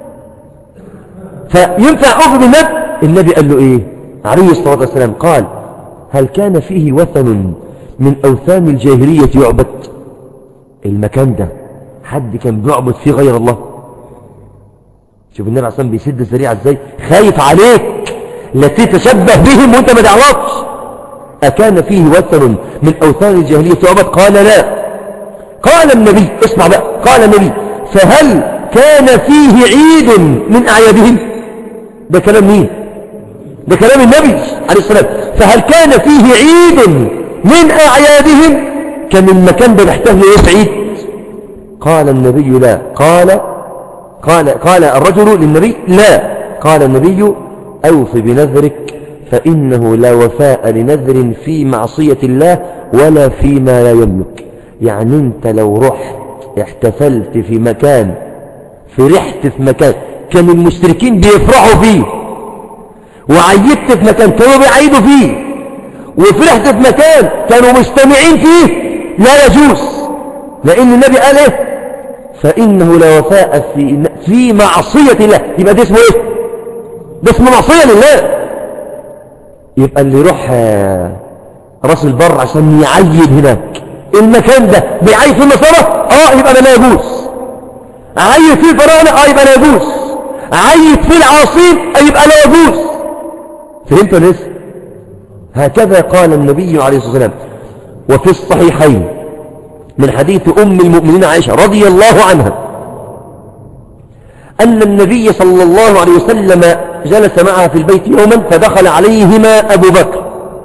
فينفع أوفي بالنذر النبي قال له إيه عليه الصلاة والسلام قال هل كان فيه وثن من أوثان الجاهلية يعبد المكان ده حد كان بيعبد فيه غير الله شوف النبي عليه الصلاة بيسد الذريعة ازاي خايف عليك لا تتشبه بهم وانت ما تعرفش أكان فيه وثن من أوثان الجاهلية تعبد قال لا قال النبي اسمع بقى قال النبي فهل كان فيه عيد من أعيادهم ده كلام مين ده كلام النبي عليه السلام فهل كان فيه عيد من أعيادهم كان المكان ده محتاج له عيد قال النبي لا قال قال قال الرجل للنبي لا قال النبي أوف بنذرك فإنه لا وفاء لنذر في معصية الله ولا فيما لا يملك يعني انت لو رحت احتفلت في مكان فرحت في مكان كان المشركين بيفرحوا فيه وعيدت في مكان كانوا بيعيدوا فيه وفرحت في مكان كانوا مجتمعين فيه لا يجوز لأن النبي قال ايه فإنه لا وفاء في, في معصية الله يبقى ده اسمه ايه ده اسمه معصية لله يبقى اللي يروح راس البر عشان يعيد هناك المكان ده بيعيد في النصارى اه يبقى ده لا يجوز عيد في الفراعنة اه يبقى لا يجوز عيد في العاصين اه يبقى لا يجوز فهمت ولا لسه هكذا قال النبي عليه الصلاة والسلام وفي الصحيحين من حديث أم المؤمنين عائشة رضي الله عنها أن النبي صلى الله عليه وسلم جلس معها في البيت يوما فدخل عليهما أبو بكر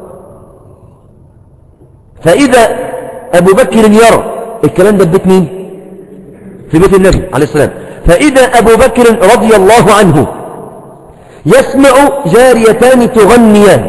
فإذا أبو بكر يرى الكلام ده بيت مين في بيت النبي عليه السلام فإذا أبو بكر رضي الله عنه يسمع جاريتان تغنيان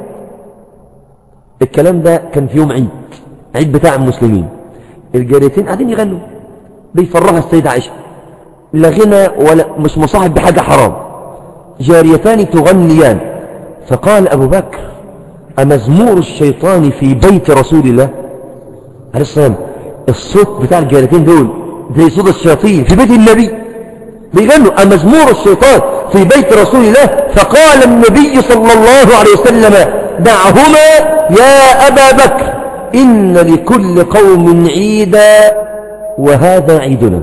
الكلام ده كان في يوم عيد عيد بتاع المسلمين الجاريتين قاعدين يغنوا بيفرحها السيدة عائشة لا غنى ولا مش مصاحب بحاجة حرام جاريتان تغنيان فقال أبو بكر أمزمور الشيطان في بيت رسول الله عليه السلام الصوت بتاع الجاريتين دول زي صوت الشياطين في بيت النبي بيغنوا أمزمور الشيطان في بيت رسول الله فقال النبي صلى الله عليه وسلم دعهما يا أبا بكر إن لكل قوم عيدا وهذا عيدنا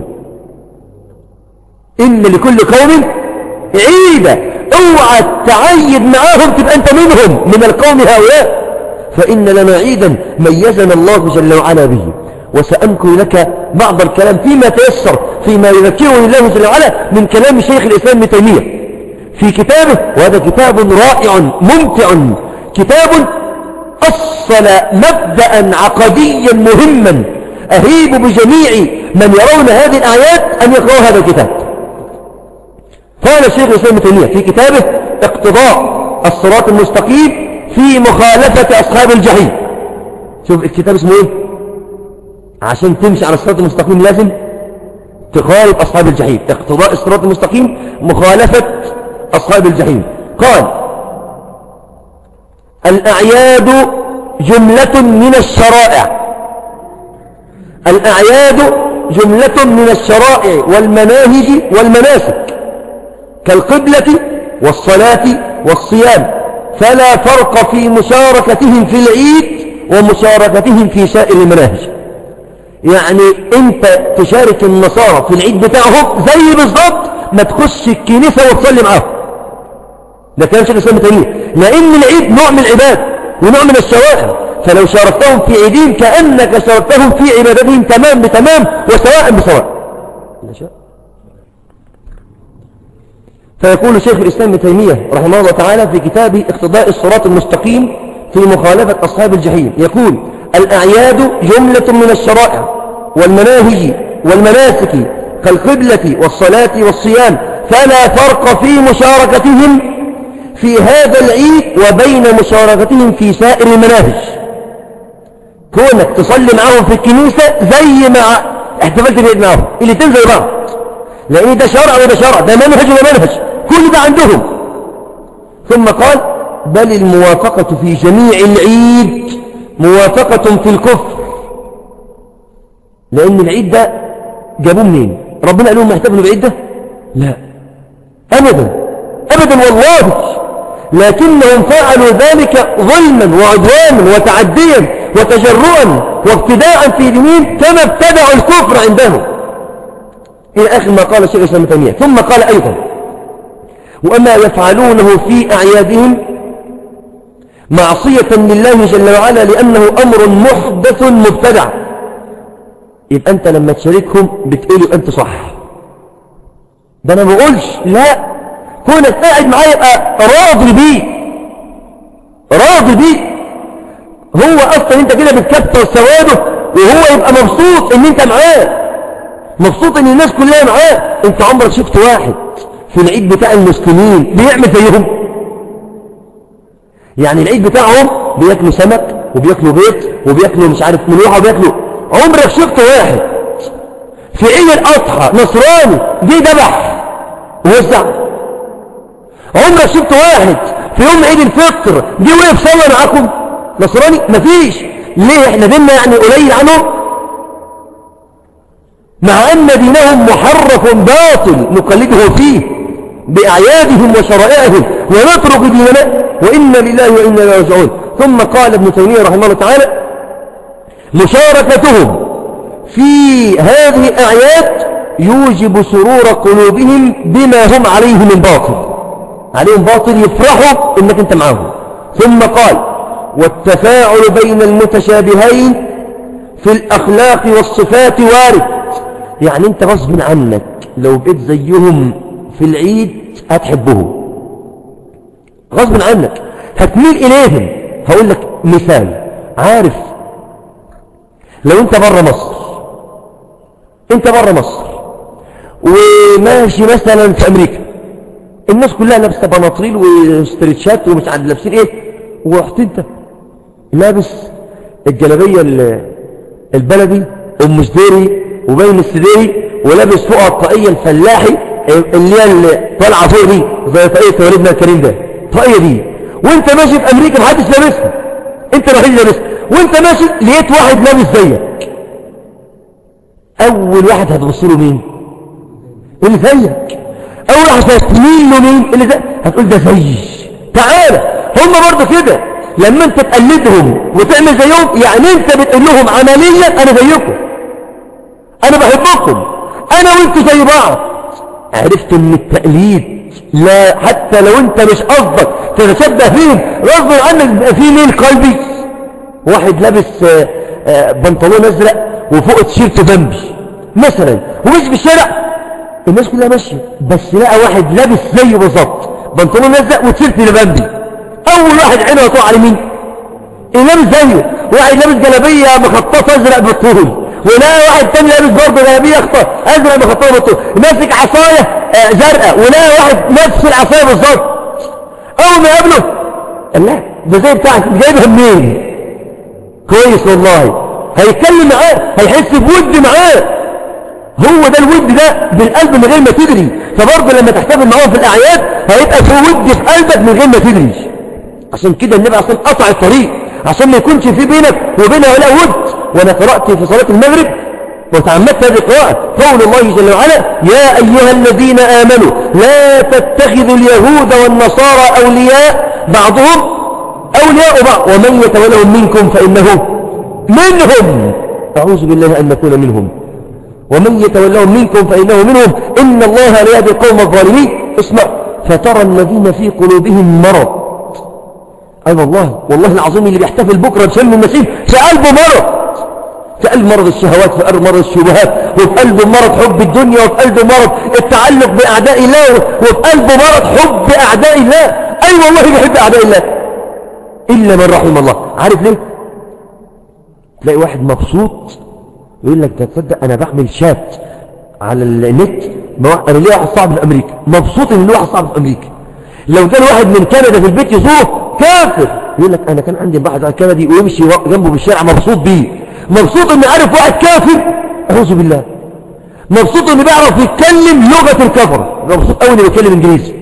إن لكل قوم عيدا اوعى تعيد معاهم تبقى أنت منهم من القوم هؤلاء فإن لنا عيدا ميزنا الله جل وعلا به وسأنكر لك بعض الكلام فيما تيسر فيما يذكره الله جل وعلا من كلام شيخ الإسلام ابن تيمية في كتابه وهذا كتاب رائع ممتع كتاب أصل مبدأ عقديا مهما أهيب بجميع من يرون هذه الآيات أن يقرأوا هذا الكتاب قال الشيخ الإسلام تيمية في كتابه اقتضاء الصراط المستقيم في مخالفة أصحاب الجحيم شوف الكتاب اسمه ايه عشان تمشي على الصراط المستقيم لازم تخالف أصحاب الجحيم اقتضاء الصراط المستقيم مخالفة أصحاب الجحيم قال الأعياد جملة من الشرائع الأعياد جملة من الشرائع والمناهج والمناسك كالقبلة والصلاة والصيام فلا فرق في مشاركتهم في العيد ومشاركتهم في سائر المناهج يعني انت تشارك النصارى في العيد بتاعهم زي بالضبط ما تخش الكنيسة وتصلي معاهم ده كلام شيخ الاسلام تيميه لان العيد نوع من العباد ونوع من الشوائع فلو شاركتهم في عيدين كأنك شاركتهم في عبادتهم تمام بتمام وسواء بسواء فيقول شيخ الإسلام ابن تيمية رحمه الله تعالى في كتابه اقتضاء الصراط المستقيم في مخالفة أصحاب الجحيم يقول الأعياد جملة من الشرائع والمناهج والمناسك كالقبلة والصلاة والصيام فلا فرق في مشاركتهم في هذا العيد وبين مشاركتهم في سائر المناهج كونك تصلي معهم في الكنيسة زي ما احتفلت بعيد معهم اللي تنزل بعض لأن ده شرع وده شرع ده منهج وده منهج كل ده عندهم ثم قال بل الموافقة في جميع العيد موافقة في الكفر لأن العيد ده جابوه منين ربنا قال لهم يحتفلوا بالعيد ده لا أبدا أبدا والله لكنهم فعلوا ذلك ظلما وعدوانا وتعديا وتجرؤا وابتداء في دينهم كما ابتدعوا الكفر عندهم إلى آخر ما قال الشيخ الإسلام تيمية ثم قال أيضا وما يفعلونه في أعيادهم معصية لله جل وعلا لأنه أمر محدث مبتدع يبقى أنت لما تشاركهم بتقولوا أنت صح ده أنا ما بقولش لا كونك قاعد معايا يبقى راضي بيه راضي بيه هو أصلا أنت كده بتكتر سواده وهو يبقى مبسوط ان انت معاه مبسوط ان الناس كلها معاه انت عمرك شفت واحد في العيد بتاع المسلمين بيعمل زيهم يعني العيد بتاعهم بياكلوا سمك وبياكلوا بيت وبياكلوا مش عارف ملوحة وبياكلوا عمرك شفت واحد في عيد الأضحى نصراني جه ذبح ووزع عمرك شفت واحد في يوم عيد الفطر جه وقف صلى معاكم نصراني مفيش ليه احنا ديننا يعني قليل عنه مع أن دينهم محرف باطل نقلده فيه بأعيادهم وشرائعهم ونترك ديننا وإنا لله وإنا إليه راجعون ثم قال ابن تيمية رحمه الله تعالى مشاركتهم في هذه الأعياد يوجب سرور قلوبهم بما هم عليه من باطل عليهم باطل يفرحوا إنك أنت معهم ثم قال والتفاعل بين المتشابهين في الأخلاق والصفات وارد يعني انت غصب عنك لو بقيت زيهم في العيد هتحبهم غصب عنك هتميل إليهم هقول لك مثال عارف لو انت بره مصر انت بره مصر وماشي مثلا في امريكا الناس كلها لابسه بناطيل وستريتشات ومش عارف لابسين ايه ورحت انت لابس الجلابيه البلدي ام سديري وبين السديري ولابس فوقها الطاقيه الفلاحي اللي هي اللي طالعه فوق دي زي طاقيه والدنا الكريم ده الطاقيه دي وانت ماشي في امريكا محدش لابسها انت الوحيد لابسها وانت ماشي لقيت واحد لابس زيك اول واحد هتبص له مين اللي زيك اول واحد هتميل له مين اللي زيك هتقول ده زيي تعالى هم برضه كده لما انت تقلدهم وتعمل زيهم يعني انت بتقول لهم عمليا انا زيكم انا بحبكم انا وانتوا زي بعض عرفت ان التقليد لا حتى لو انت مش قصدك تتشبه فيهم غصب عنك بيبقى فيه ميل قلبي واحد لابس بنطلون ازرق وفوق تيشيرت بامبي مثلا ومش في الشارع الناس كلها ماشيه بس لقى واحد لابس زيه بالظبط بنطلون ازرق وتيشيرت لبامبي اول واحد عينه يطوع على مين لابس زيه واحد لابس جلابيه مخططه ازرق بالطول ولا واحد تاني لابس برضه جلابيه اخضر ازرق مخططه بالطول ماسك عصايه زرقاء ولا واحد نفس العصايه بالظبط اول ما يقابله لا ده زي بتاعك جايبها منين كويس والله هيتكلم معاه هيحس بود معاه هو ده الود ده بالقلب من غير ما تدري فبرضه لما تحتفل معاهم في الاعياد هيبقى في ود في قلبك من غير ما تدري عشان كده النبي اصلا قطع الطريق عشان ما يكونش في بينك وبينها ولا ود وانا قرات في صلاه المغرب وتعمدت هذه القراءة قول الله جل وعلا يا أيها الذين آمنوا لا تتخذوا اليهود والنصارى أولياء بعضهم أولياء بعض ومن يتولهم منكم فإنه منهم أعوذ بالله أن نكون منهم ومن يتولهم منكم فإنه منهم إن الله لا يهدي القوم الظالمين اسمع فترى الذين في قلوبهم مرض أي أيوة والله والله العظيم اللي بيحتفل بكرة بشم النسيم في قلبه مرض في قلب مرض الشهوات في قلب مرض الشبهات وفي قلبه مرض حب الدنيا وفي قلبه مرض التعلق بأعداء الله وفي قلبه مرض حب أعداء الله أي أيوة والله بيحب أعداء الله إلا من رحم الله عارف ليه تلاقي واحد مبسوط يقول لك ده تصدق أنا بعمل شات على النت أنا ليه واحد صعب في أمريكا مبسوط إن ليه واحد صعب في أمريكا لو جاء واحد من كندا في البيت يزوره كافر يقول لك أنا كان عندي واحد كندي ويمشي جنبه بالشارع مبسوط بيه مبسوط إني عارف واحد كافر أعوذ بالله مبسوط إني بيعرف يتكلم لغة الكفر مبسوط أوي إني بيتكلم إنجليزي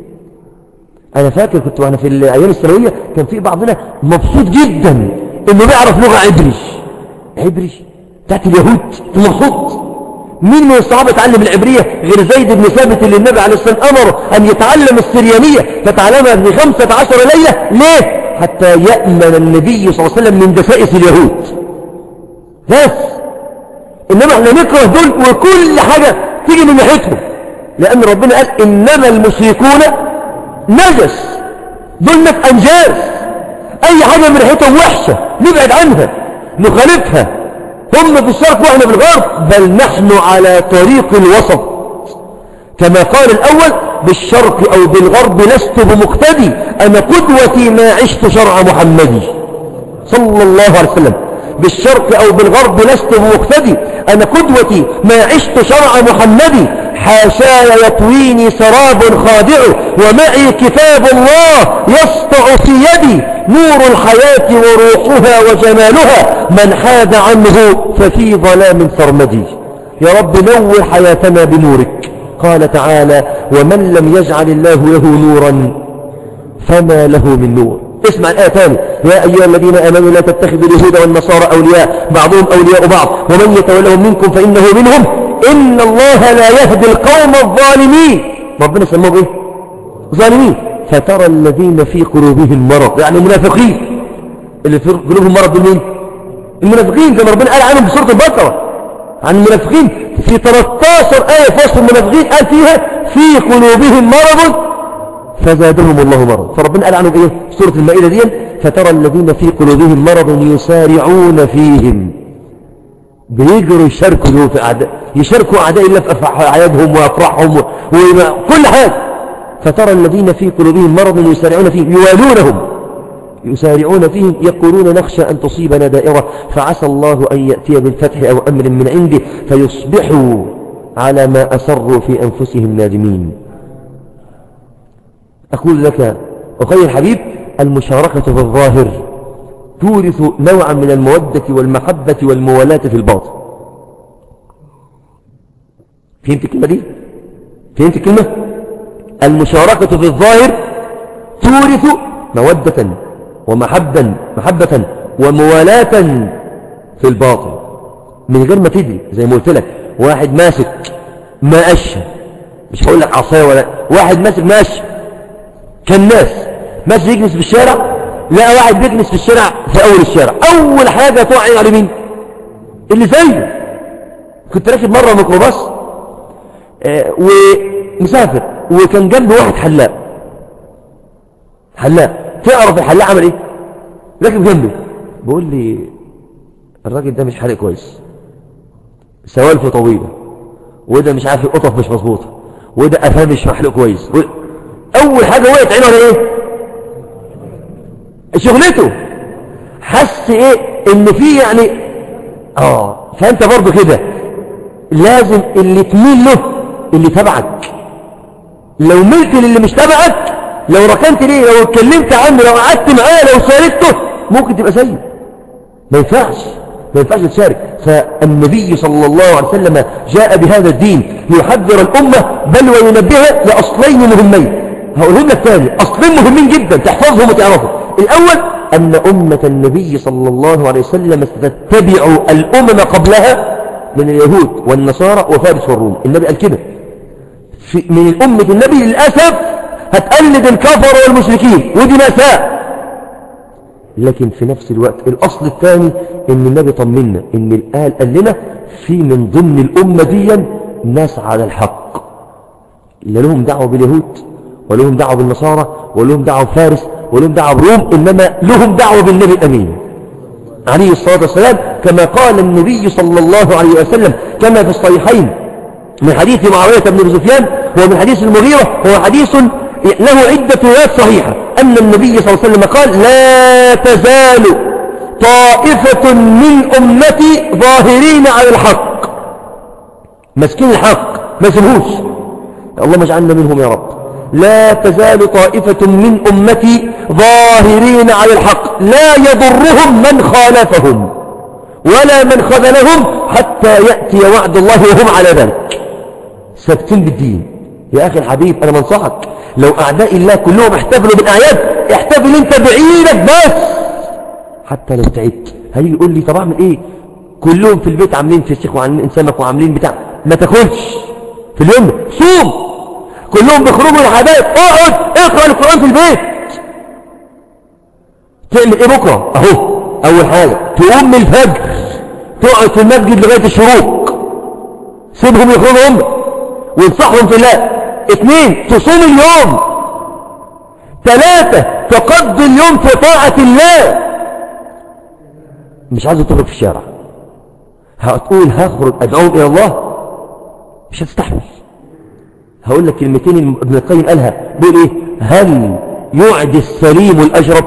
أنا فاكر كنت وأنا في الأيام الثانوية كان في بعضنا مبسوط جدا إنه بيعرف لغة عبري عبري بتاعت اليهود مبسوط مين من الصحابة اتعلم العبرية غير زيد بن ثابت اللي النبي عليه الصلاة والسلام أمره أن يتعلم السريانية فتعلمها ابن خمسة عشر ليلة ليه؟ حتى يأمن النبي صلى الله عليه وسلم من دسائس اليهود بس إنما احنا نكره دول وكل حاجة تيجي من ناحيتهم لأن ربنا قال إنما المشركون نجس دول ناس أنجاز أي حاجة من ريحتهم وحشة نبعد عنها نخالفها هم في الشرق وإحنا في الغرب بل نحن على طريق الوسط كما قال الأول بالشرق أو بالغرب لست بمقتدي أنا قدوتي ما عشت شرع محمدي صلى الله عليه وسلم بالشرق أو بالغرب لست بمقتدي أنا قدوتي ما عشت شرع محمدي حاشاي يطويني سراب خادع ومعي كتاب الله يسطع في يدي نور الحياة وروحها وجمالها من حاد عنه ففي ظلام سرمدي يا رب نور حياتنا بنورك قال تعالى ومن لم يجعل الله له نورا فما له من نور اسمع الآية ثاني يا أيها الذين آمنوا لا تتخذوا اليهود والنصارى أولياء بعضهم أولياء بعض ومن يتولهم منكم فإنه منهم إن الله لا يهدي القوم الظالمين ربنا سموه إيه ظالمين فترى الذين في قلوبهم مرض يعني منافقين اللي في قلوبهم مرض مين المنافقين زي ما ربنا قال عنهم بسورة البقرة عن المنافقين في 13 آية في وسط المنافقين قال فيها في قلوبهم مرض فزادهم الله مرض فربنا قال عنهم ايه سورة المائدة دي فترى الذين في قلوبهم مرض يسارعون فيهم بيجروا يشاركوا في أعداء يشاركوا أعداء الله في أعيادهم وأفراحهم وكل حاجة فترى الذين في قلوبهم مرض يسارعون فيهم يوالونهم يسارعون فيهم يقولون نخشى أن تصيبنا دائرة فعسى الله أن يأتي بالفتح أو أمر من عنده فيصبحوا على ما أسروا في أنفسهم نادمين أقول لك أخي الحبيب المشاركة في الظاهر تورث نوعا من المودة والمحبة والموالاة في الباطن فهمت الكلمة دي؟ فهمت الكلمة؟ المشاركة في الظاهر تورث مودة ومحبا محبة وموالاة في الباطن من غير ما تدري زي ما قلت لك واحد ماسك ماشي مش هقول لك عصايه ولا واحد ماسك ماشي كالناس ماشي يجلس في الشارع لقى واحد بيجلس في الشارع في اول الشارع اول حاجه تقع على مين اللي زيه كنت راكب مره ميكروباص آه ومسافر وكان جنبي واحد حلاق حلاق تعرف الحلاق عمل ايه راكب جنبي بيقول لي الراجل ده مش حالق كويس سوالفه طويله وده مش عارف القطف مش مظبوطه وده قفاه مش محلوق كويس اول حاجه وقعت عينه على ايه شغلته حس ايه ان في يعني اه فانت برضو كده لازم اللي تميل له اللي تبعك لو ملت للي مش تبعك لو ركنت ليه لو اتكلمت عنه لو قعدت معاه لو شاركته ممكن تبقى سيء ما ينفعش ما ينفعش تشارك فالنبي صلى الله عليه وسلم جاء بهذا الدين ليحذر الأمة بل وينبهها لأصلين مهمين هقولهم لك تاني أصلين مهمين جدا تحفظهم وتعرفهم الأول أن أمة النبي صلى الله عليه وسلم ستتبع الأمم قبلها من اليهود والنصارى وفارس والروم النبي قال كده من الأمة النبي للأسف هتقلد الكفر والمشركين ودي مأساة لكن في نفس الوقت الأصل الثاني ان النبي طمنا ان الآل قال لنا في من ضمن الأمة دي ناس على الحق لا لهم دعوة باليهود ولهم دعوة بالنصارى ولهم دعوة بفارس ولهم دعوة بالروم إنما لهم دعوة بالنبي الأمين عليه الصلاة والسلام كما قال النبي صلى الله عليه وسلم كما في الصحيحين من حديث معاوية بن ابي سفيان ومن حديث المغيرة هو حديث له عدة روايات صحيحة أن النبي صلى الله عليه وسلم قال لا تزال طائفة من أمتي ظاهرين على الحق مسكين الحق ما يسمهوش اللهم اجعلنا منهم يا رب لا تزال طائفة من أمتي ظاهرين على الحق لا يضرهم من خالفهم ولا من خذلهم حتى يأتي وعد الله وهم على ذلك ثابتين بالدين يا أخي الحبيب أنا منصحك لو أعداء الله كلهم احتفلوا بالأعياد احتفل انت بعيدك بس حتى لو تعبت هيجي يقول لي طب اعمل ايه كلهم في البيت عاملين فسيخ وعاملين سمك وعاملين بتاع ما تاكلش في اليوم صوم كلهم بيخرجوا الحبايب اقعد اقرا القران في البيت تعمل ايه بكره اهو اول حاجه تقوم من الفجر تقعد في المسجد لغايه الشروق سيبهم يخرجوا هم وانصحهم في الله اثنين تصوم اليوم ثلاثة تقضي اليوم في طاعة الله مش عايز تخرج في الشارع هتقول هخرج أدعوهم إلى الله مش هتستحمل هقول لك كلمتين ابن القيم قالها بيقول ايه هل يعدي السليم الأجرب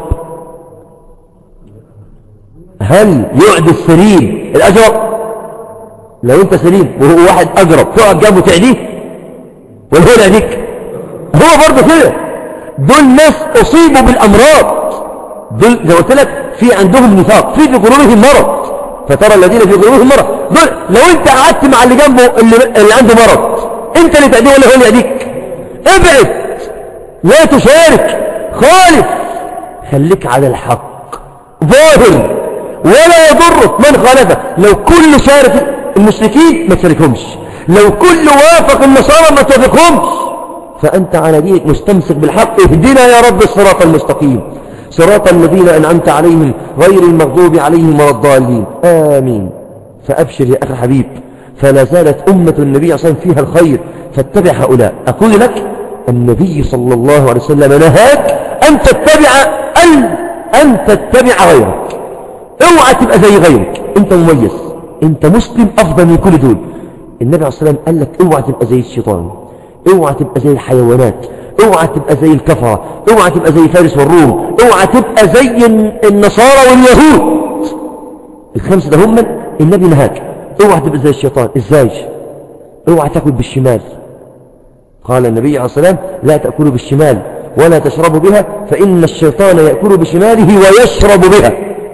هل يعدي السليم الأجرب لو انت سليم وهو واحد أجرب تقعد جنبه تعديه ولا هو يعديك هو برضه كده دول ناس أصيبوا بالأمراض دول زي قلت لك في عندهم نفاق في في قلوبهم مرض فترى الذين في قلوبهم مرض دول لو انت قعدت مع اللي جنبه اللي, اللي عنده مرض انت اللي تعديه ولا هو اللي يعديك ابعد لا تشارك خالف خليك على الحق ظاهر ولا يضرك من خالفك لو كل شارك المشركين ما تشاركهمش لو كل وافق النصارى ما توافقهمش فأنت على دينك مستمسك بالحق اهدنا يا رب الصراط المستقيم صراط الذين أنعمت عليهم غير المغضوب عليهم ولا الضالين آمين فأبشر يا أخي حبيب فلا زالت أمة النبي صلى الله عليه وسلم فيها الخير فاتبع هؤلاء أقول لك النبي صلى الله عليه وسلم نهاك أن تتبع أن, أن تتبع غيرك اوعى تبقى زي غيرك انت مميز انت مسلم أفضل من كل دول النبي عليه الصلاة والسلام قال لك اوعى تبقى زي الشيطان اوعى تبقى زي الحيوانات اوعى تبقى زي الكفرة اوعى تبقى زي فارس والروم اوعى تبقى زي النصارى واليهود الخمسة ده هم النبي نهاك اوعى تبقى زي الشيطان ازاي اوعى تاكل بالشمال قال النبي عليه الصلاة والسلام لا تأكلوا بالشمال ولا تشربوا بها فإن الشيطان يأكل بشماله ويشرب بها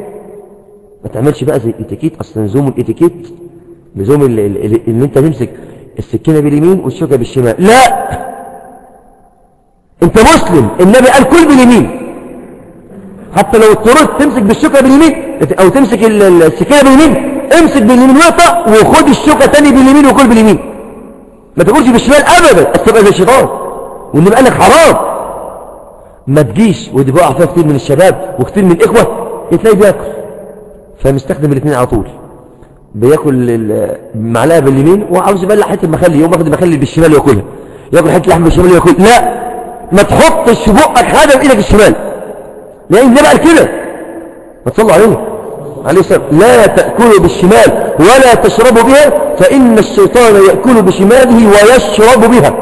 ما تعملش بقى زي الاتيكيت اصلا لزوم الاتيكيت لزوم اللي, اللي انت تمسك السكينة باليمين والشوكة بالشمال لا انت مسلم النبي قال كل باليمين حتى لو اضطريت تمسك بالشوكة باليمين او تمسك السكينة باليمين امسك باليمين وقطع وخد الشوكة تاني باليمين وكل باليمين ما تقولش بالشمال ابدا تبقى زي الشيطان والنبي قال لك حرام ما تجيش ودي بقى فيها كتير من الشباب وكتير من الاخوه تلاقي بياكل فمستخدم الاثنين على طول بياكل المعلقه باليمين وعاوز يبلع حته المخلي يقوم واخد المخلي بالشمال ياكلها ياكل حته لحم بالشمال ياكل لا ما تحطش في بقك حاجه بايدك الشمال لان النبي قال كده ما تصلوا عليه عليه السلام لا تأكلوا بالشمال ولا تشربوا بها فإن الشيطان يأكل بشماله ويشرب بها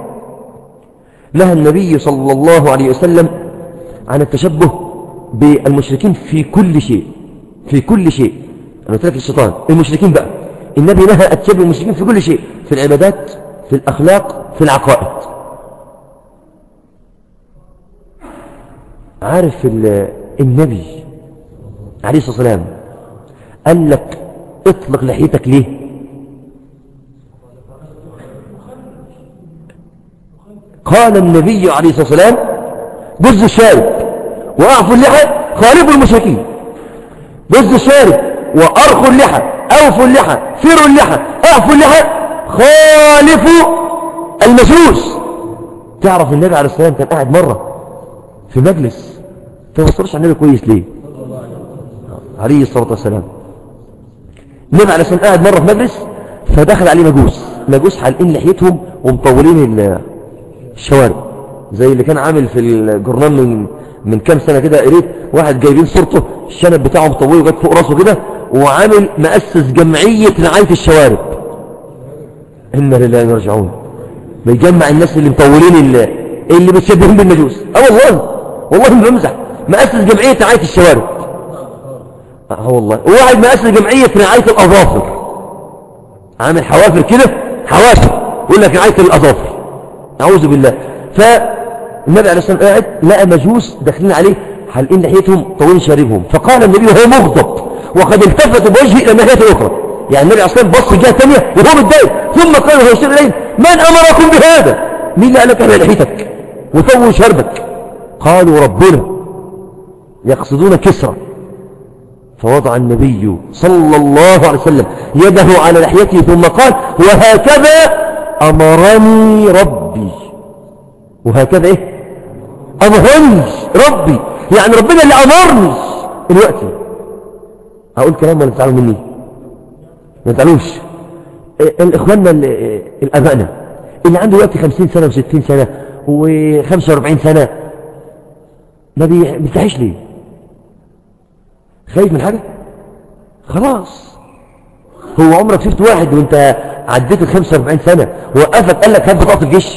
نهى النبي صلى الله عليه وسلم عن التشبه بالمشركين في كل شيء في كل شيء أنا قلت لك الشيطان المشركين بقى النبي نهى التشبه المشركين في كل شيء في العبادات في الأخلاق في العقائد عارف النبي عليه الصلاة والسلام قال لك اطلق لحيتك ليه قال النبي عليه الصلاة والسلام جز الشارب وأعفوا اللحى خالفوا المشركين جز الشارب وأرخوا اللحى أوفوا اللحى فروا اللحى أعفوا اللحى خالفوا المجوس تعرف النبي عليه الصلاة والسلام كان قاعد مرة في مجلس توصلش على النبي كويس ليه عليه الصلاة والسلام النبي عليه الصلاة والسلام قاعد مرة في مجلس فدخل عليه مجوس مجوس حالقين لحيتهم ومطولين الشوارب زي اللي كان عامل في الجرنان من من كام سنة كده قريت واحد جايبين صورته الشنب بتاعه مطوله وجات فوق راسه كده وعامل مؤسس جمعية رعاية الشوارب إنا لله يرجعون بيجمع الناس اللي مطولين اللي, اللي بتشبههم بالمجوس اه والله والله ما بمزح مؤسس جمعية رعاية الشوارب اه والله وواحد مؤسس جمعية رعاية الأظافر عامل حوافر كده حوافر يقول لك رعاية الأظافر أعوذ بالله فالنبي عليه الصلاة والسلام قاعد لقى مجوس داخلين عليه حالقين لحيتهم طويل شاربهم فقال النبي وهو مغضب وقد التفت بوجهه إلى ناحية أخرى يعني النبي عليه الصلاة والسلام بص جهة ثانية وهو متضايق ثم قال وهو يشير إليه من أمركم بهذا مين اللي قال لك احنا لحيتك وطول شربك قالوا ربنا يقصدون كسرى فوضع النبي صلى الله عليه وسلم يده على لحيته ثم قال وهكذا أمرني ربي وهكذا إيه أمرني ربي يعني ربنا اللي أمرني دلوقتي أقول كلام ولا تتعلم مني ما تعلمش الإخواننا الأبائنا اللي عنده دلوقتي 50 سنة و60 سنة و45 سنة ما بيستحيش ليه خايف من حاجة خلاص هو عمرك شفت واحد وانت عديت ال 45 سنة وقفك قال لك هات بطاقة الجيش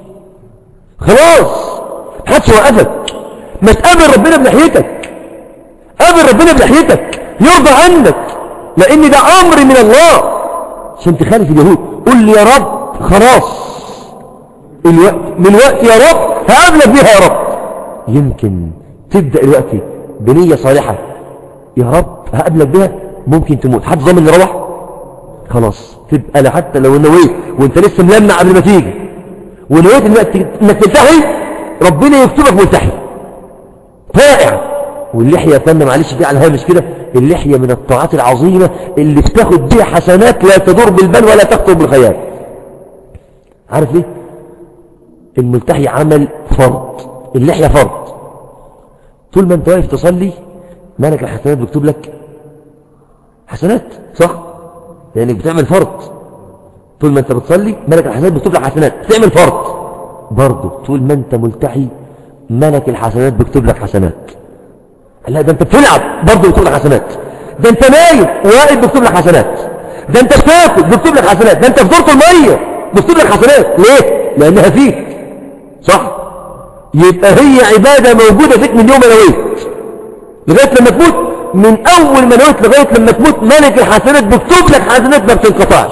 خلاص محدش وقفك ما تقابل ربنا بناحيتك قابل ربنا بناحيتك يرضى عنك لان ده امر من الله عشان تخالف اليهود قول لي يا رب خلاص الوقت من الوقت يا رب هقابلك بيها يا رب يمكن تبدأ الوقت بنية صالحة يا رب هقابلك بيها ممكن تموت حد ضامن يروح خلاص تبقى حتى لو نويت وانت لسه ملمع قبل ما تيجي ونويت انك تلتحي ربنا يكتبك ملتحي طائع واللحية يا فندم معلش دي على الهامش كده اللحية من الطاعات العظيمة اللي بتاخد بيها حسنات لا تدور بالبال ولا تخطر بالخيال عارف ليه الملتحي عمل فرض اللحية فرض طول ما انت واقف تصلي مالك الحسنات بيكتب لك حسنات صح لانك بتعمل فرض طول ما انت بتصلي ملك الحسنات بيكتب لك حسنات بتعمل فرض برضه طول ما انت ملتحي ملك الحسنات بيكتب لك حسنات لا ده انت بتلعب برضه بيكتب لك حسنات ده انت نايم واقف بيكتب لك حسنات ده انت بتاكل بيكتب لك حسنات ده انت في دورة الميه بيكتب لك حسنات ليه لانها فيك صح يبقى هي عبادة موجودة فيك من يوم ما نويت لغاية لما تموت من أول ما نويت لغاية لما تموت ملك الحسنات بيكتب لك حسنات ما بتنقطعش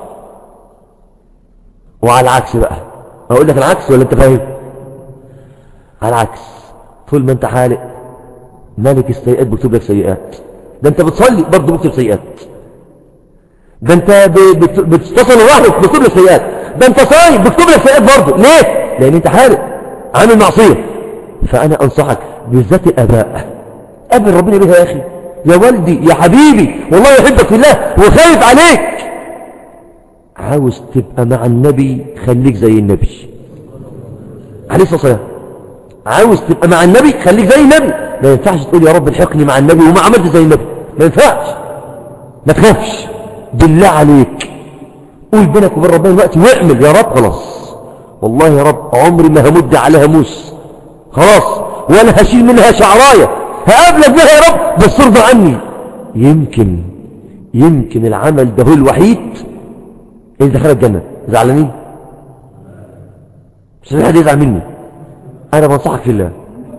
وعلى العكس بقى أقول لك العكس ولا أنت فاهم على العكس طول ما أنت حالق ملك السيئات بيكتب لك سيئات ده أنت بتصلي برضه بيكتب سيئات ده أنت بتتصل واحد بيكتب لك سيئات ده أنت صايم بيكتب لك سيئات برضه ليه لأن أنت حالق عامل معصية فأنا أنصحك بالذات الآباء قابل ربنا بيها يا أخي يا والدي يا حبيبي والله يحبك في الله وخايف عليك عاوز تبقى مع النبي خليك زي النبي عليه الصلاة والسلام عاوز تبقى مع النبي خليك زي النبي ما ينفعش تقول يا رب الحقني مع النبي وما عملت زي النبي ما ينفعش ما تخافش بالله عليك قول بينك وبين ربنا دلوقتي واعمل يا رب خلاص والله يا رب عمري ما همد عليها موس خلاص ولا هشيل منها شعرايه هقابلك بها يا رب بس ارضى عني يمكن يمكن العمل ده هو الوحيد اللي دخل الجنة زعلانين مش حد يزعل مني انا بنصحك في الله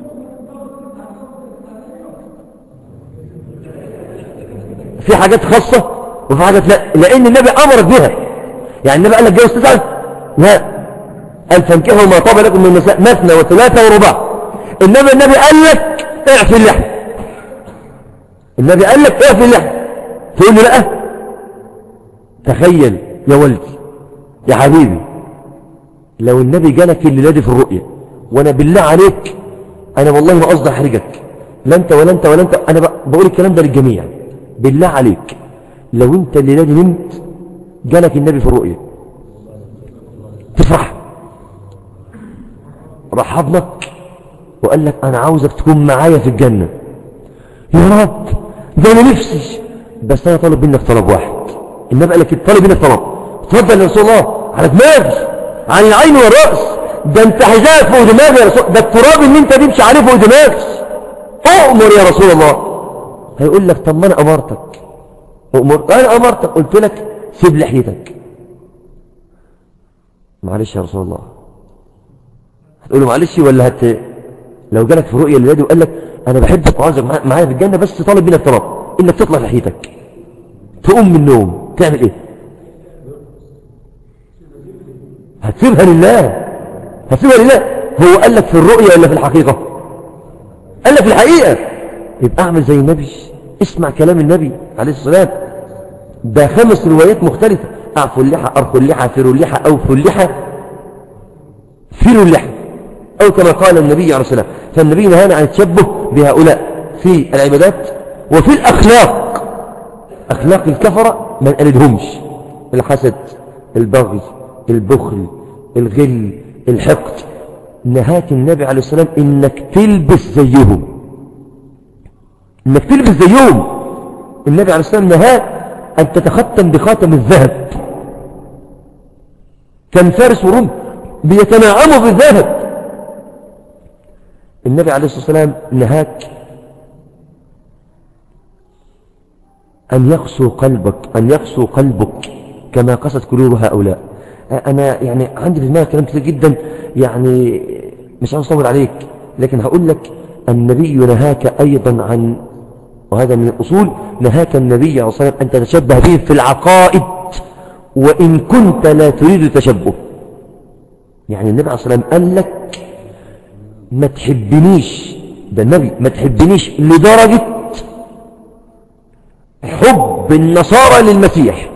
في حاجات خاصة وفي حاجات لا لان النبي امرك بها يعني النبي قال لك جوز تسعة لا قال فانكحوا ما طاب لكم من النساء مثنى وثلاثة ورباع انما النبي قال لك اعفي اللحم النبي قال لك اعفي اللحم تقول لي لا تخيل يا ولدي يا حبيبي لو النبي جالك الليله دي في الرؤيا وانا بالله عليك انا والله ما قصدي احرجك لا انت ولا انت ولا انت انا بقول الكلام ده للجميع بالله عليك لو انت الليله دي نمت جالك النبي في الرؤيا تفرح راح حضنك وقال لك انا عاوزك تكون معايا في الجنه يا رب ده انا نفسي بس انا طالب منك طلب واحد النبي قال لك طالب منك طلب اتفضل يا رسول الله على دماغي عن العين والراس ده انت حذاء فوق دماغي يا رسول ده التراب اللي انت تمشي عليه فوق دماغي اؤمر يا رسول الله هيقول لك طب ما انا امرتك اؤمر انا امرتك قلت لك سيب لحيتك معلش يا رسول الله هتقول له معلش ولا هت لو جالك في رؤيا اللي وقال لك انا بحبك وعاوزك معايا في الجنه بس طالب منك طلب انك تطلع لحيتك تقوم من النوم تعمل ايه هتسيبها لله هتسيبها لله هو قال لك في الرؤيا ولا في الحقيقه قال لك في الحقيقه يبقى اعمل زي النبي اسمع كلام النبي عليه الصلاه ده خمس روايات مختلفه اعفوا اللحى ارخوا اللحى فروا اللحى اوفوا اللحى فروا اللحى أو كما قال النبي عليه الصلاة والسلام فالنبي نهانا عن التشبه بهؤلاء في العبادات وفي الأخلاق أخلاق الكفرة ما نقلدهمش الحسد البغي البخل الغل الحقد نهاك النبي عليه السلام إنك تلبس زيهم إنك تلبس زيهم النبي عليه السلام نهاك أن تتختم بخاتم الذهب كان فارس وروم بيتنعموا بالذهب النبي عليه الصلاة والسلام نهاك أن يقسو قلبك أن يقسو قلبك كما قست قلوب هؤلاء أنا يعني عندي في دماغي كلام كثير جدا يعني مش عاوز أطول عليك لكن هقول لك النبي نهاك أيضا عن وهذا من الأصول نهاك النبي عليه الصلاة والسلام أن تتشبه به في العقائد وإن كنت لا تريد التشبه يعني النبي عليه الصلاة والسلام قال لك ما تحبنيش ده النبي ما تحبنيش لدرجة حب النصارى للمسيح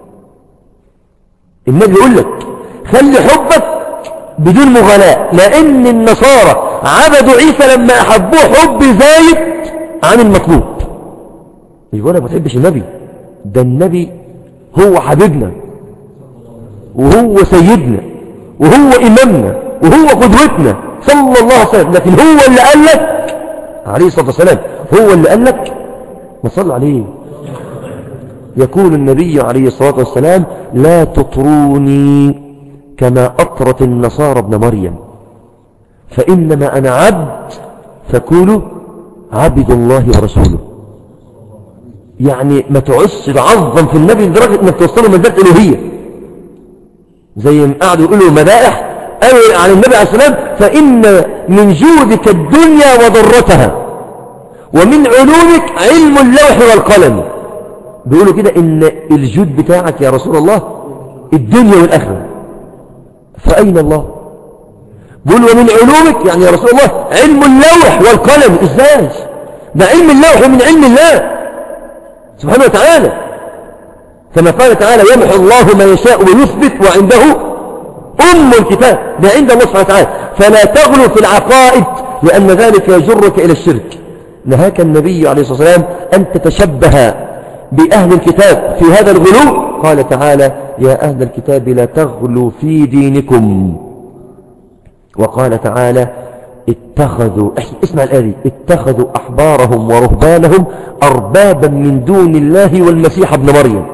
النبي يقول لك خلي حبك بدون مغلاء لأن النصارى عبدوا عيسى لما أحبوه حب زايد عن المطلوب مش بقول لك ما تحبش النبي ده النبي هو حبيبنا وهو سيدنا وهو إمامنا وهو قدوتنا صلى الله عليه وسلم لكن هو اللي قال لك عليه الصلاة والسلام هو اللي قال لك ما صلى عليه يقول النبي عليه الصلاة والسلام لا تطروني كما أطرت النصارى ابن مريم فإنما أنا عبد فكونوا عبد الله ورسوله يعني ما تعص تعظم في النبي لدرجة انك توصله من ذات الوهية زي ما قعدوا يقولوا مدائح قالوا عن النبي عليه السلام فإن من جودك الدنيا وضرتها ومن علومك علم اللوح والقلم بيقولوا كده إن الجود بتاعك يا رسول الله الدنيا والآخرة فأين الله بيقولوا ومن علومك يعني يا رسول الله علم اللوح والقلم إزاي ده علم اللوح ومن علم الله سبحانه وتعالى كما قال تعالى يمحو الله ما يشاء ويثبت وعنده أم الكتاب ده عند الله سبحانه وتعالى فلا تغلو في العقائد لأن ذلك يجرك إلى الشرك نهاك النبي عليه الصلاة والسلام أن تتشبه بأهل الكتاب في هذا الغلو قال تعالى يا أهل الكتاب لا تغلوا في دينكم وقال تعالى اتخذوا اسمع الآية اتخذوا أحبارهم ورهبانهم أربابا من دون الله والمسيح ابن مريم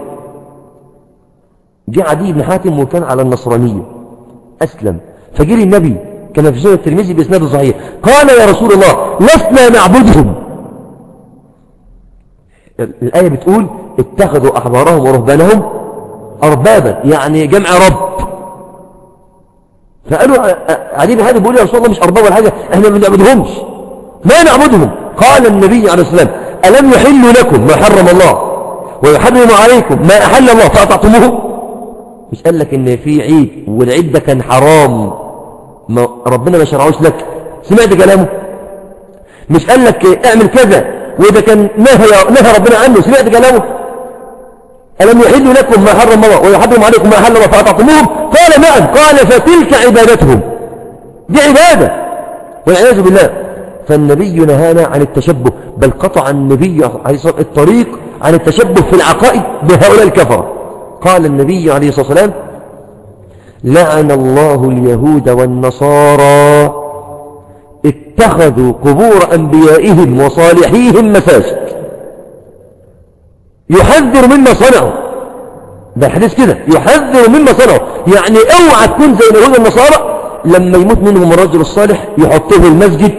جاء عدي بن حاتم وكان على النصرانية أسلم فجري النبي كما في سنة الترمذي بإسناد صحيح قال يا رسول الله لسنا نعبدهم الآية بتقول اتخذوا أحبارهم ورهبانهم أربابا يعني جمع رب فقالوا عدي بن حاتم بيقول يا رسول الله مش أرباب ولا حاجة احنا ما بنعبدهمش ما نعبدهم قال النبي عليه السلام ألم يحلوا لكم ما حرم الله ويحرم عليكم ما أحل الله فأطعتموه مش قال لك ان في عيد والعيد ده كان حرام ما ربنا ما شرعوش لك سمعت كلامه مش قال لك اعمل كذا وده كان نهى نهى ربنا عنه سمعت كلامه ألم يحل لكم ما حرم الله ويحرم عليكم ما حل الله فأطعتموهم قال نعم قال فتلك عبادتهم دي عبادة والعياذ بالله فالنبي نهانا عن التشبه بل قطع النبي عليه الصلاة والسلام الطريق عن التشبه في العقائد بهؤلاء الكفرة قال النبي عليه الصلاة والسلام لعن الله اليهود والنصارى اتخذوا قبور أنبيائهم وصالحيهم مساجد يحذر مما صنعوا ده الحديث كده يحذر مما صنعوا يعني اوعى تكون زي اليهود والنصارى لما يموت منهم الرجل الصالح يحطوه المسجد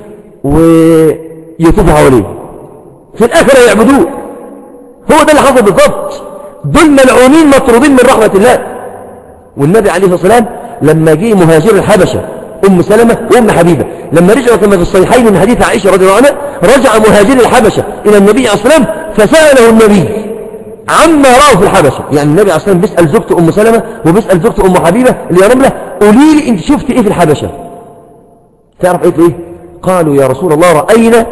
ويطوف حواليه في الآخرة يعبدوه هو ده اللي حصل بالضبط دول ملعونين مطرودين من رحمة الله والنبي عليه الصلاة والسلام لما جه مهاجر الحبشة أم سلمة وأم حبيبة لما رجعوا كما في الصحيحين من حديث عائشة رضي الله عنها رجع مهاجر الحبشة إلى النبي عليه الصلاة والسلام فسأله النبي عما رأوا في الحبشة يعني النبي عليه الصلاة والسلام بيسأل زوجته أم سلمة وبيسأل زوجته أم حبيبة اللي يا رملة قولي لي أنت شفت إيه في الحبشة تعرف إيه إيه قالوا يا رسول الله رأينا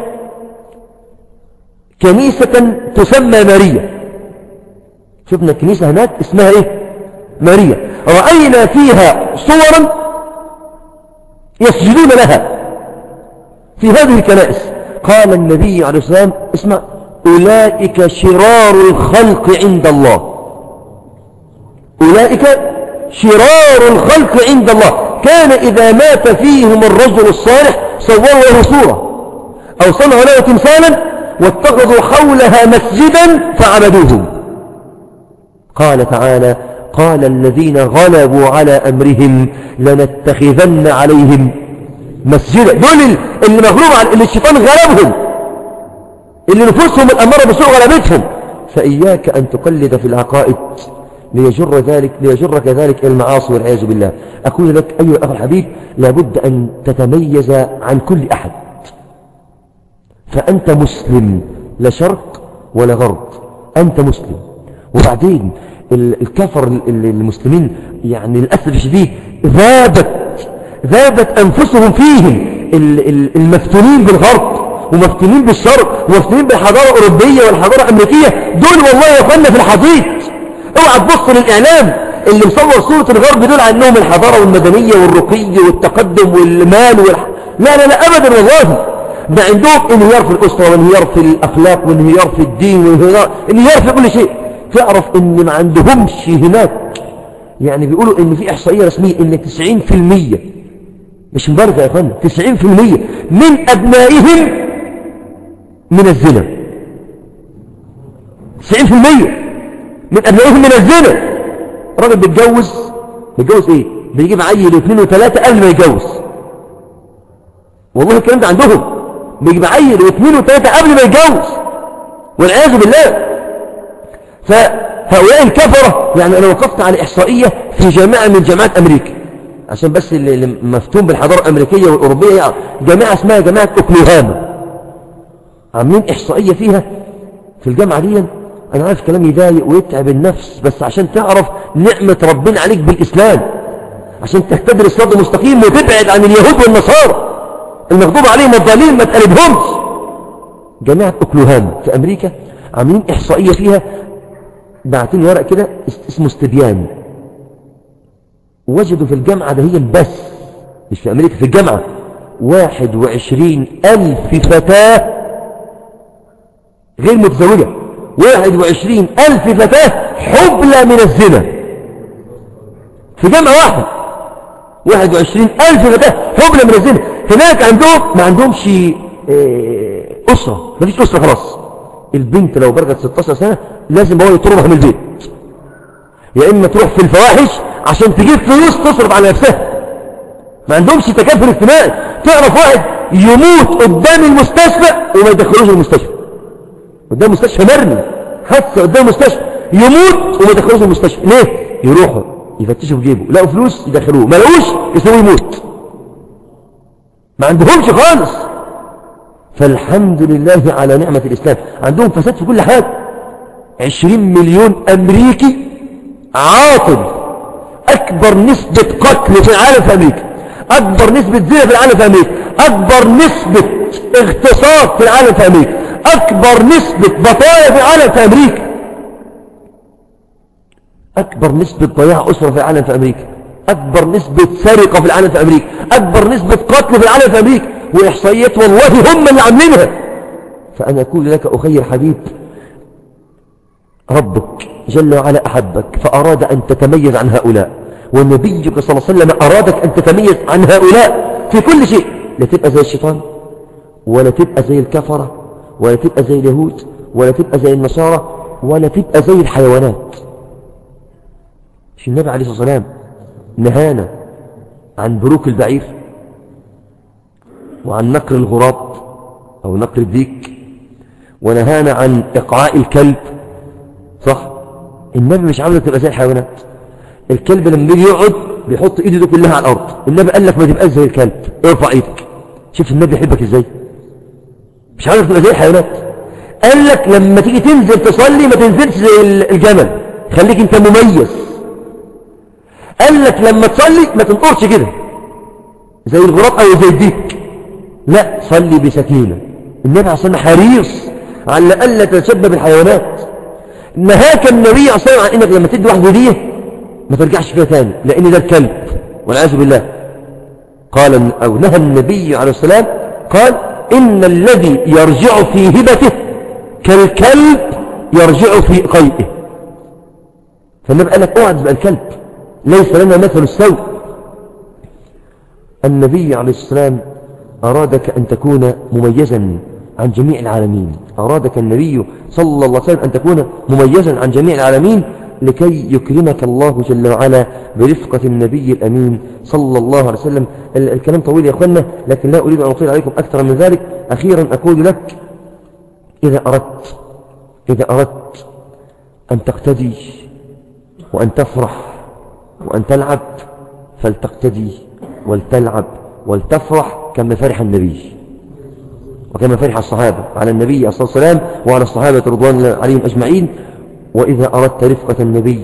كنيسة تسمى ماريا شفنا كنيسة هناك اسمها ايه ماريا رأينا فيها صورا يسجدون لها في هذه الكنائس قال النبي عليه السلام اسمع أولئك شرار الخلق عند الله أولئك شرار الخلق عند الله كان إذا مات فيهم الرجل الصالح صوروا له صورة أو صنعوا له تمثالا واتخذوا حولها مسجدا فعبدوهم قال تعالى قال الذين غلبوا على أمرهم لنتخذن عليهم مسجدا دول اللي مغلوب على اللي الشيطان غلبهم اللي نفوسهم الأمارة بسوء غلبتهم فإياك أن تقلد في العقائد ليجر ذلك ليجرك ذلك إلى المعاصي والعياذ بالله أقول لك أيها الأخ الحبيب لابد أن تتميز عن كل أحد فأنت مسلم لا شرق ولا غرب أنت مسلم وبعدين الكفر المسلمين يعني للأسف الشديد ذابت ذابت أنفسهم فيهم المفتونين بالغرب ومفتونين بالشرق ومفتونين بالحضارة الأوروبية والحضارة الأمريكية دول والله يا أخوانا في الحضيض اوعى تبص للإعلام اللي مصور صورة الغرب دول عنهم الحضارة والمدنية والرقي والتقدم والمال والح... لا لا لا أبدا والله ده عندهم انهيار في الأسرة وانهيار في الأخلاق وانهيار في الدين وانهيار انهيار في كل شيء تعرف ان ما عندهمش هناك يعني بيقولوا ان في احصائية رسمية ان 90% مش مبالغة يا اخوانا 90% من ابنائهم من الزنا 90% من ابنائهم من الزنا راجل بيتجوز بيتجوز ايه بيجيب عيل واثنين وثلاثة قبل ما يتجوز والله الكلام ده عندهم بيجيب عيل واثنين وثلاثة قبل ما يتجوز والعياذ بالله فهؤلاء الكفرة يعني أنا وقفت على إحصائية في جامعة من جامعات أمريكا عشان بس اللي مفتون بالحضارة الأمريكية والأوروبية يعني جامعة اسمها جامعة أوكلاهاما عاملين إحصائية فيها في الجامعة دي أنا عارف كلام يضايق ويتعب النفس بس عشان تعرف نعمة ربنا عليك بالإسلام عشان تهتدر الصراط المستقيم وتبعد عن اليهود والنصارى المغضوب عليهم الضالين ما تقلبهمش جامعة أوكلاهاما في أمريكا عاملين إحصائية فيها بعتين ورق كده اسمه استبيان وجدوا في الجامعة دهيا بس مش في أمريكا في الجامعة واحد وعشرين ألف فتاة غير متزوجة واحد وعشرين ألف فتاة حبلى من الزنا في جامعة واحدة واحد وعشرين ألف فتاة حبلى من الزنا هناك عندهم ما عندهمش آه، أسرة ما فيش أسرة خلاص البنت لو بلغت 16 سنة لازم هو يطردها من البيت يا إما تروح في الفواحش عشان تجيب فلوس تصرف على نفسها ما عندهمش تكافل اجتماعي تعرف واحد يموت قدام المستشفى وما يدخلوش المستشفى قدام المستشفى مرمي حادثه قدام المستشفى يموت وما يدخلوش المستشفى ليه يروحوا يفتشوا في جيبه لقوا فلوس يدخلوه ما لقوش يسوي يموت ما عندهمش خالص فالحمد لله على نعمة الإسلام عندهم فساد في كل حاجة عشرين مليون أمريكي عاطل أكبر نسبة قتل في العالم في أمريكا أكبر نسبة زنا في العالم في أمريكا أكبر نسبة اغتصاب في العالم في أمريكا أكبر نسبة بطايا في العالم في أمريكا أكبر نسبة ضياع أسرة في العالم في أمريكا أكبر نسبة سرقة في العالم في أمريكا أكبر نسبة قتل في العالم في أمريكا وإحصائيات والله هم اللي عاملينها فأنا أقول لك أخي الحبيب ربك جل وعلا أحبك فأراد أن تتميز عن هؤلاء ونبيك صلى الله عليه وسلم أرادك أن تتميز عن هؤلاء في كل شيء لا تبقى زي الشيطان ولا تبقى زي الكفرة ولا تبقى زي اليهود ولا تبقى زي النصارى ولا تبقى زي الحيوانات مش النبي عليه الصلاة والسلام نهانا عن بروك البعير وعن نقر الغراب أو نقر الديك ونهانا عن إقعاء الكلب صح النبي مش عاوزك تبقى زي الحيوانات الكلب لما يجي يقعد بيحط ايده دي كلها على الارض النبي قال لك ما تبقاش زي الكلب ارفع ايدك شوف النبي يحبك ازاي مش عاوزك تبقى زي الحيوانات قال لك لما تيجي تنزل تصلي ما تنزلش زي الجمل خليك انت مميز قال لك لما تصلي ما تنقرش كده زي الغراب او زي الديك لا صلي بسكينة النبي عليه حريص على ألا تتشبه بالحيوانات نهاك النبي عليه الصلاة والسلام انك لما تدي واحد هدية ما ترجعش فيها تاني لان ده الكلب والعياذ بالله قال او نهى النبي عليه السلام قال ان الذي يرجع في هبته كالكلب يرجع في قيئه فالنبي قال لك اوعى تبقى الكلب ليس لنا مثل السوء النبي عليه السلام أرادك أن تكون مميزا عن جميع العالمين أرادك النبي صلى الله عليه وسلم أن تكون مميزا عن جميع العالمين لكي يكرمك الله جل وعلا برفقة النبي الأمين صلى الله عليه وسلم الكلام طويل يا أخوانا لكن لا أريد أن أطيل عليكم أكثر من ذلك أخيرا أقول لك إذا أردت إذا أردت أن تقتدي وأن تفرح وأن تلعب فلتقتدي ولتلعب ولتفرح كما فرح النبي وكما فرح الصحابة على النبي صلى الله عليه وسلم وعلى الصحابة رضوان الله عليهم أجمعين وإذا أردت رفقة النبي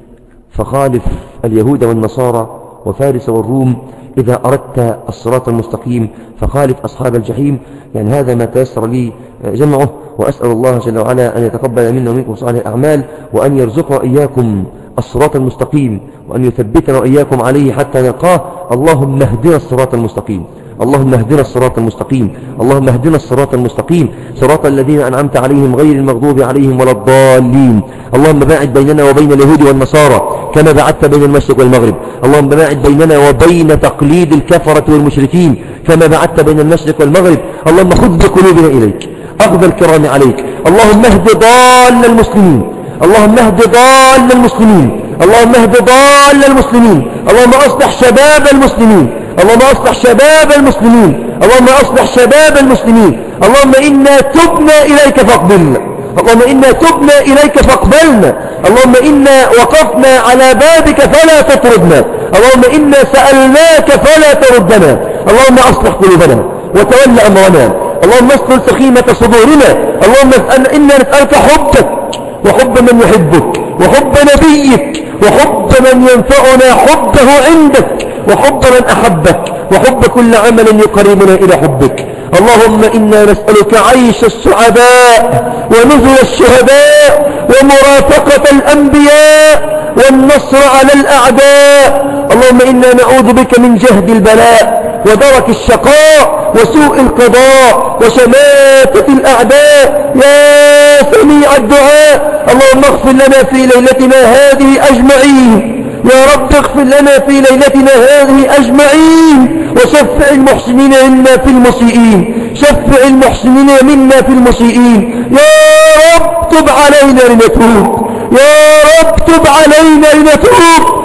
فخالف اليهود والنصارى وفارس والروم إذا أردت الصراط المستقيم فخالف أصحاب الجحيم يعني هذا ما تيسر لي جمعه وأسأل الله جل وعلا أن يتقبل منا ومنكم صالح الأعمال وأن يرزق إياكم الصراط المستقيم وأن يثبتنا وإياكم عليه حتى نلقاه اللهم اهدنا الصراط المستقيم اللهم اهدنا الصراط المستقيم اللهم اهدنا الصراط المستقيم صراط الذين أنعمت عليهم غير المغضوب عليهم ولا الضالين اللهم باعد بيننا وبين اليهود والنصارى كما بعدت بين المشرق والمغرب اللهم باعد بيننا وبين تقليد الكفرة والمشركين كما بعدت بين المشرق والمغرب اللهم خذ بقلوبنا إليك أخذ الكرام عليك اللهم اهد ضال المسلمين اللهم اهد ضال المسلمين اللهم اهد ضال المسلمين اللهم أصلح شباب المسلمين اللهم أصلح شباب المسلمين اللهم أصلح شباب المسلمين اللهم إنا تبنا إليك فاقبلنا اللهم إنا تبنا إليك فاقبلنا اللهم إنا وقفنا على بابك فلا تطردنا اللهم إنا سألناك فلا تردنا اللهم أصلح قلوبنا وتول أمرنا اللهم اسلل سخيمة صدورنا اللهم إنا نسألك حبك وحب من يحبك وحب نبيك وحب من ينفعنا حبه عندك وحب من أحبك وحب كل عمل يقربنا إلى حبك اللهم إنا نسألك عيش السعداء ونزل الشهداء ومرافقة الأنبياء والنصر على الأعداء اللهم إنا نعوذ بك من جهد البلاء ودرك الشقاء وسوء القضاء وشماتة الأعداء يا سميع الدعاء اللهم اغفر لنا في ليلتنا هذه أجمعين يا رب اغفر لنا في ليلتنا هذه أجمعين وشفع المحسنين منا في المسيئين شفع المحسنين منا في المسيئين يا رب تب علينا لنتوب يا رب تب علينا لنتوب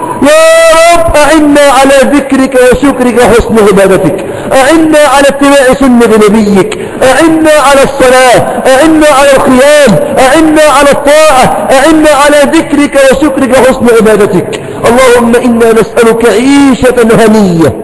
يا رب أعنا على ذكرك وشكرك وحسن عبادتك أعنا على اتباع سنة نبيك أعنا على الصلاة أعنا على القيام أعنا على الطاعة أعنا على ذكرك وشكرك وحسن عبادتك اللهم إنا نسألك عيشة هنية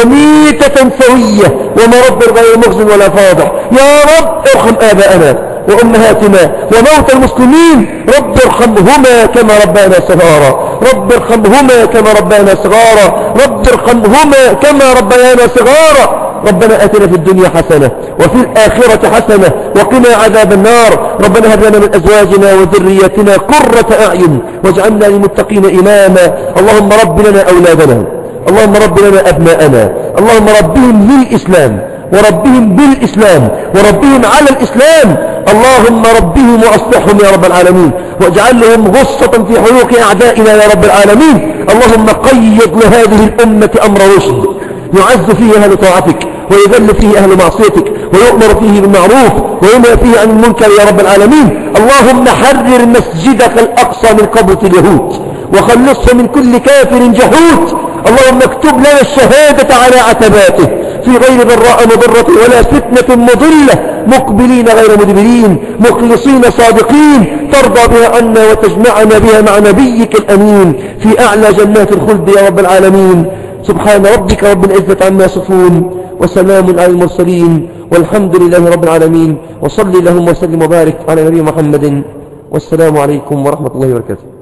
وميتة سوية ومرد غير مخزن ولا فاضح يا رب ارحم آباءنا وأمهاتنا وموت المسلمين رب ارحمهما كما ربانا صغارا رب ارحمهما كما ربانا صغارا رب ارحمهما كما ربيانا صغارا ربنا آتنا في الدنيا حسنة وفي الآخرة حسنة وقنا عذاب النار ربنا هب لنا من أزواجنا وذرياتنا قرة أعين واجعلنا للمتقين إماما اللهم رب لنا أولادنا اللهم رب لنا أبناءنا اللهم ربهم للإسلام وربهم بالإسلام وربهم على الإسلام اللهم ربهم وأصلحهم يا رب العالمين واجعلهم غصة في حلوق أعدائنا يا رب العالمين اللهم قيض لهذه الأمة أمر رشد يعز فيه أهل طاعتك ويذل فيه أهل معصيتك ويؤمر فيه بالمعروف وينهى فيه عن المنكر يا رب العالمين اللهم حرر مسجدك الأقصى من قبضة اليهود وخلصه من كل كافر جهود اللهم اكتب لنا الشهادة على عتباته في غير ضراء مضرة ولا فتنة مضلة مقبلين غير مدبرين مخلصين صادقين ترضى بها عنا وتجمعنا بها مع نبيك الأمين في أعلى جنات الخلد يا رب العالمين سبحان ربك رب العزة عما يصفون وسلام على المرسلين والحمد لله رب العالمين وصلي اللهم وسلم وبارك على نبي محمد والسلام عليكم ورحمة الله وبركاته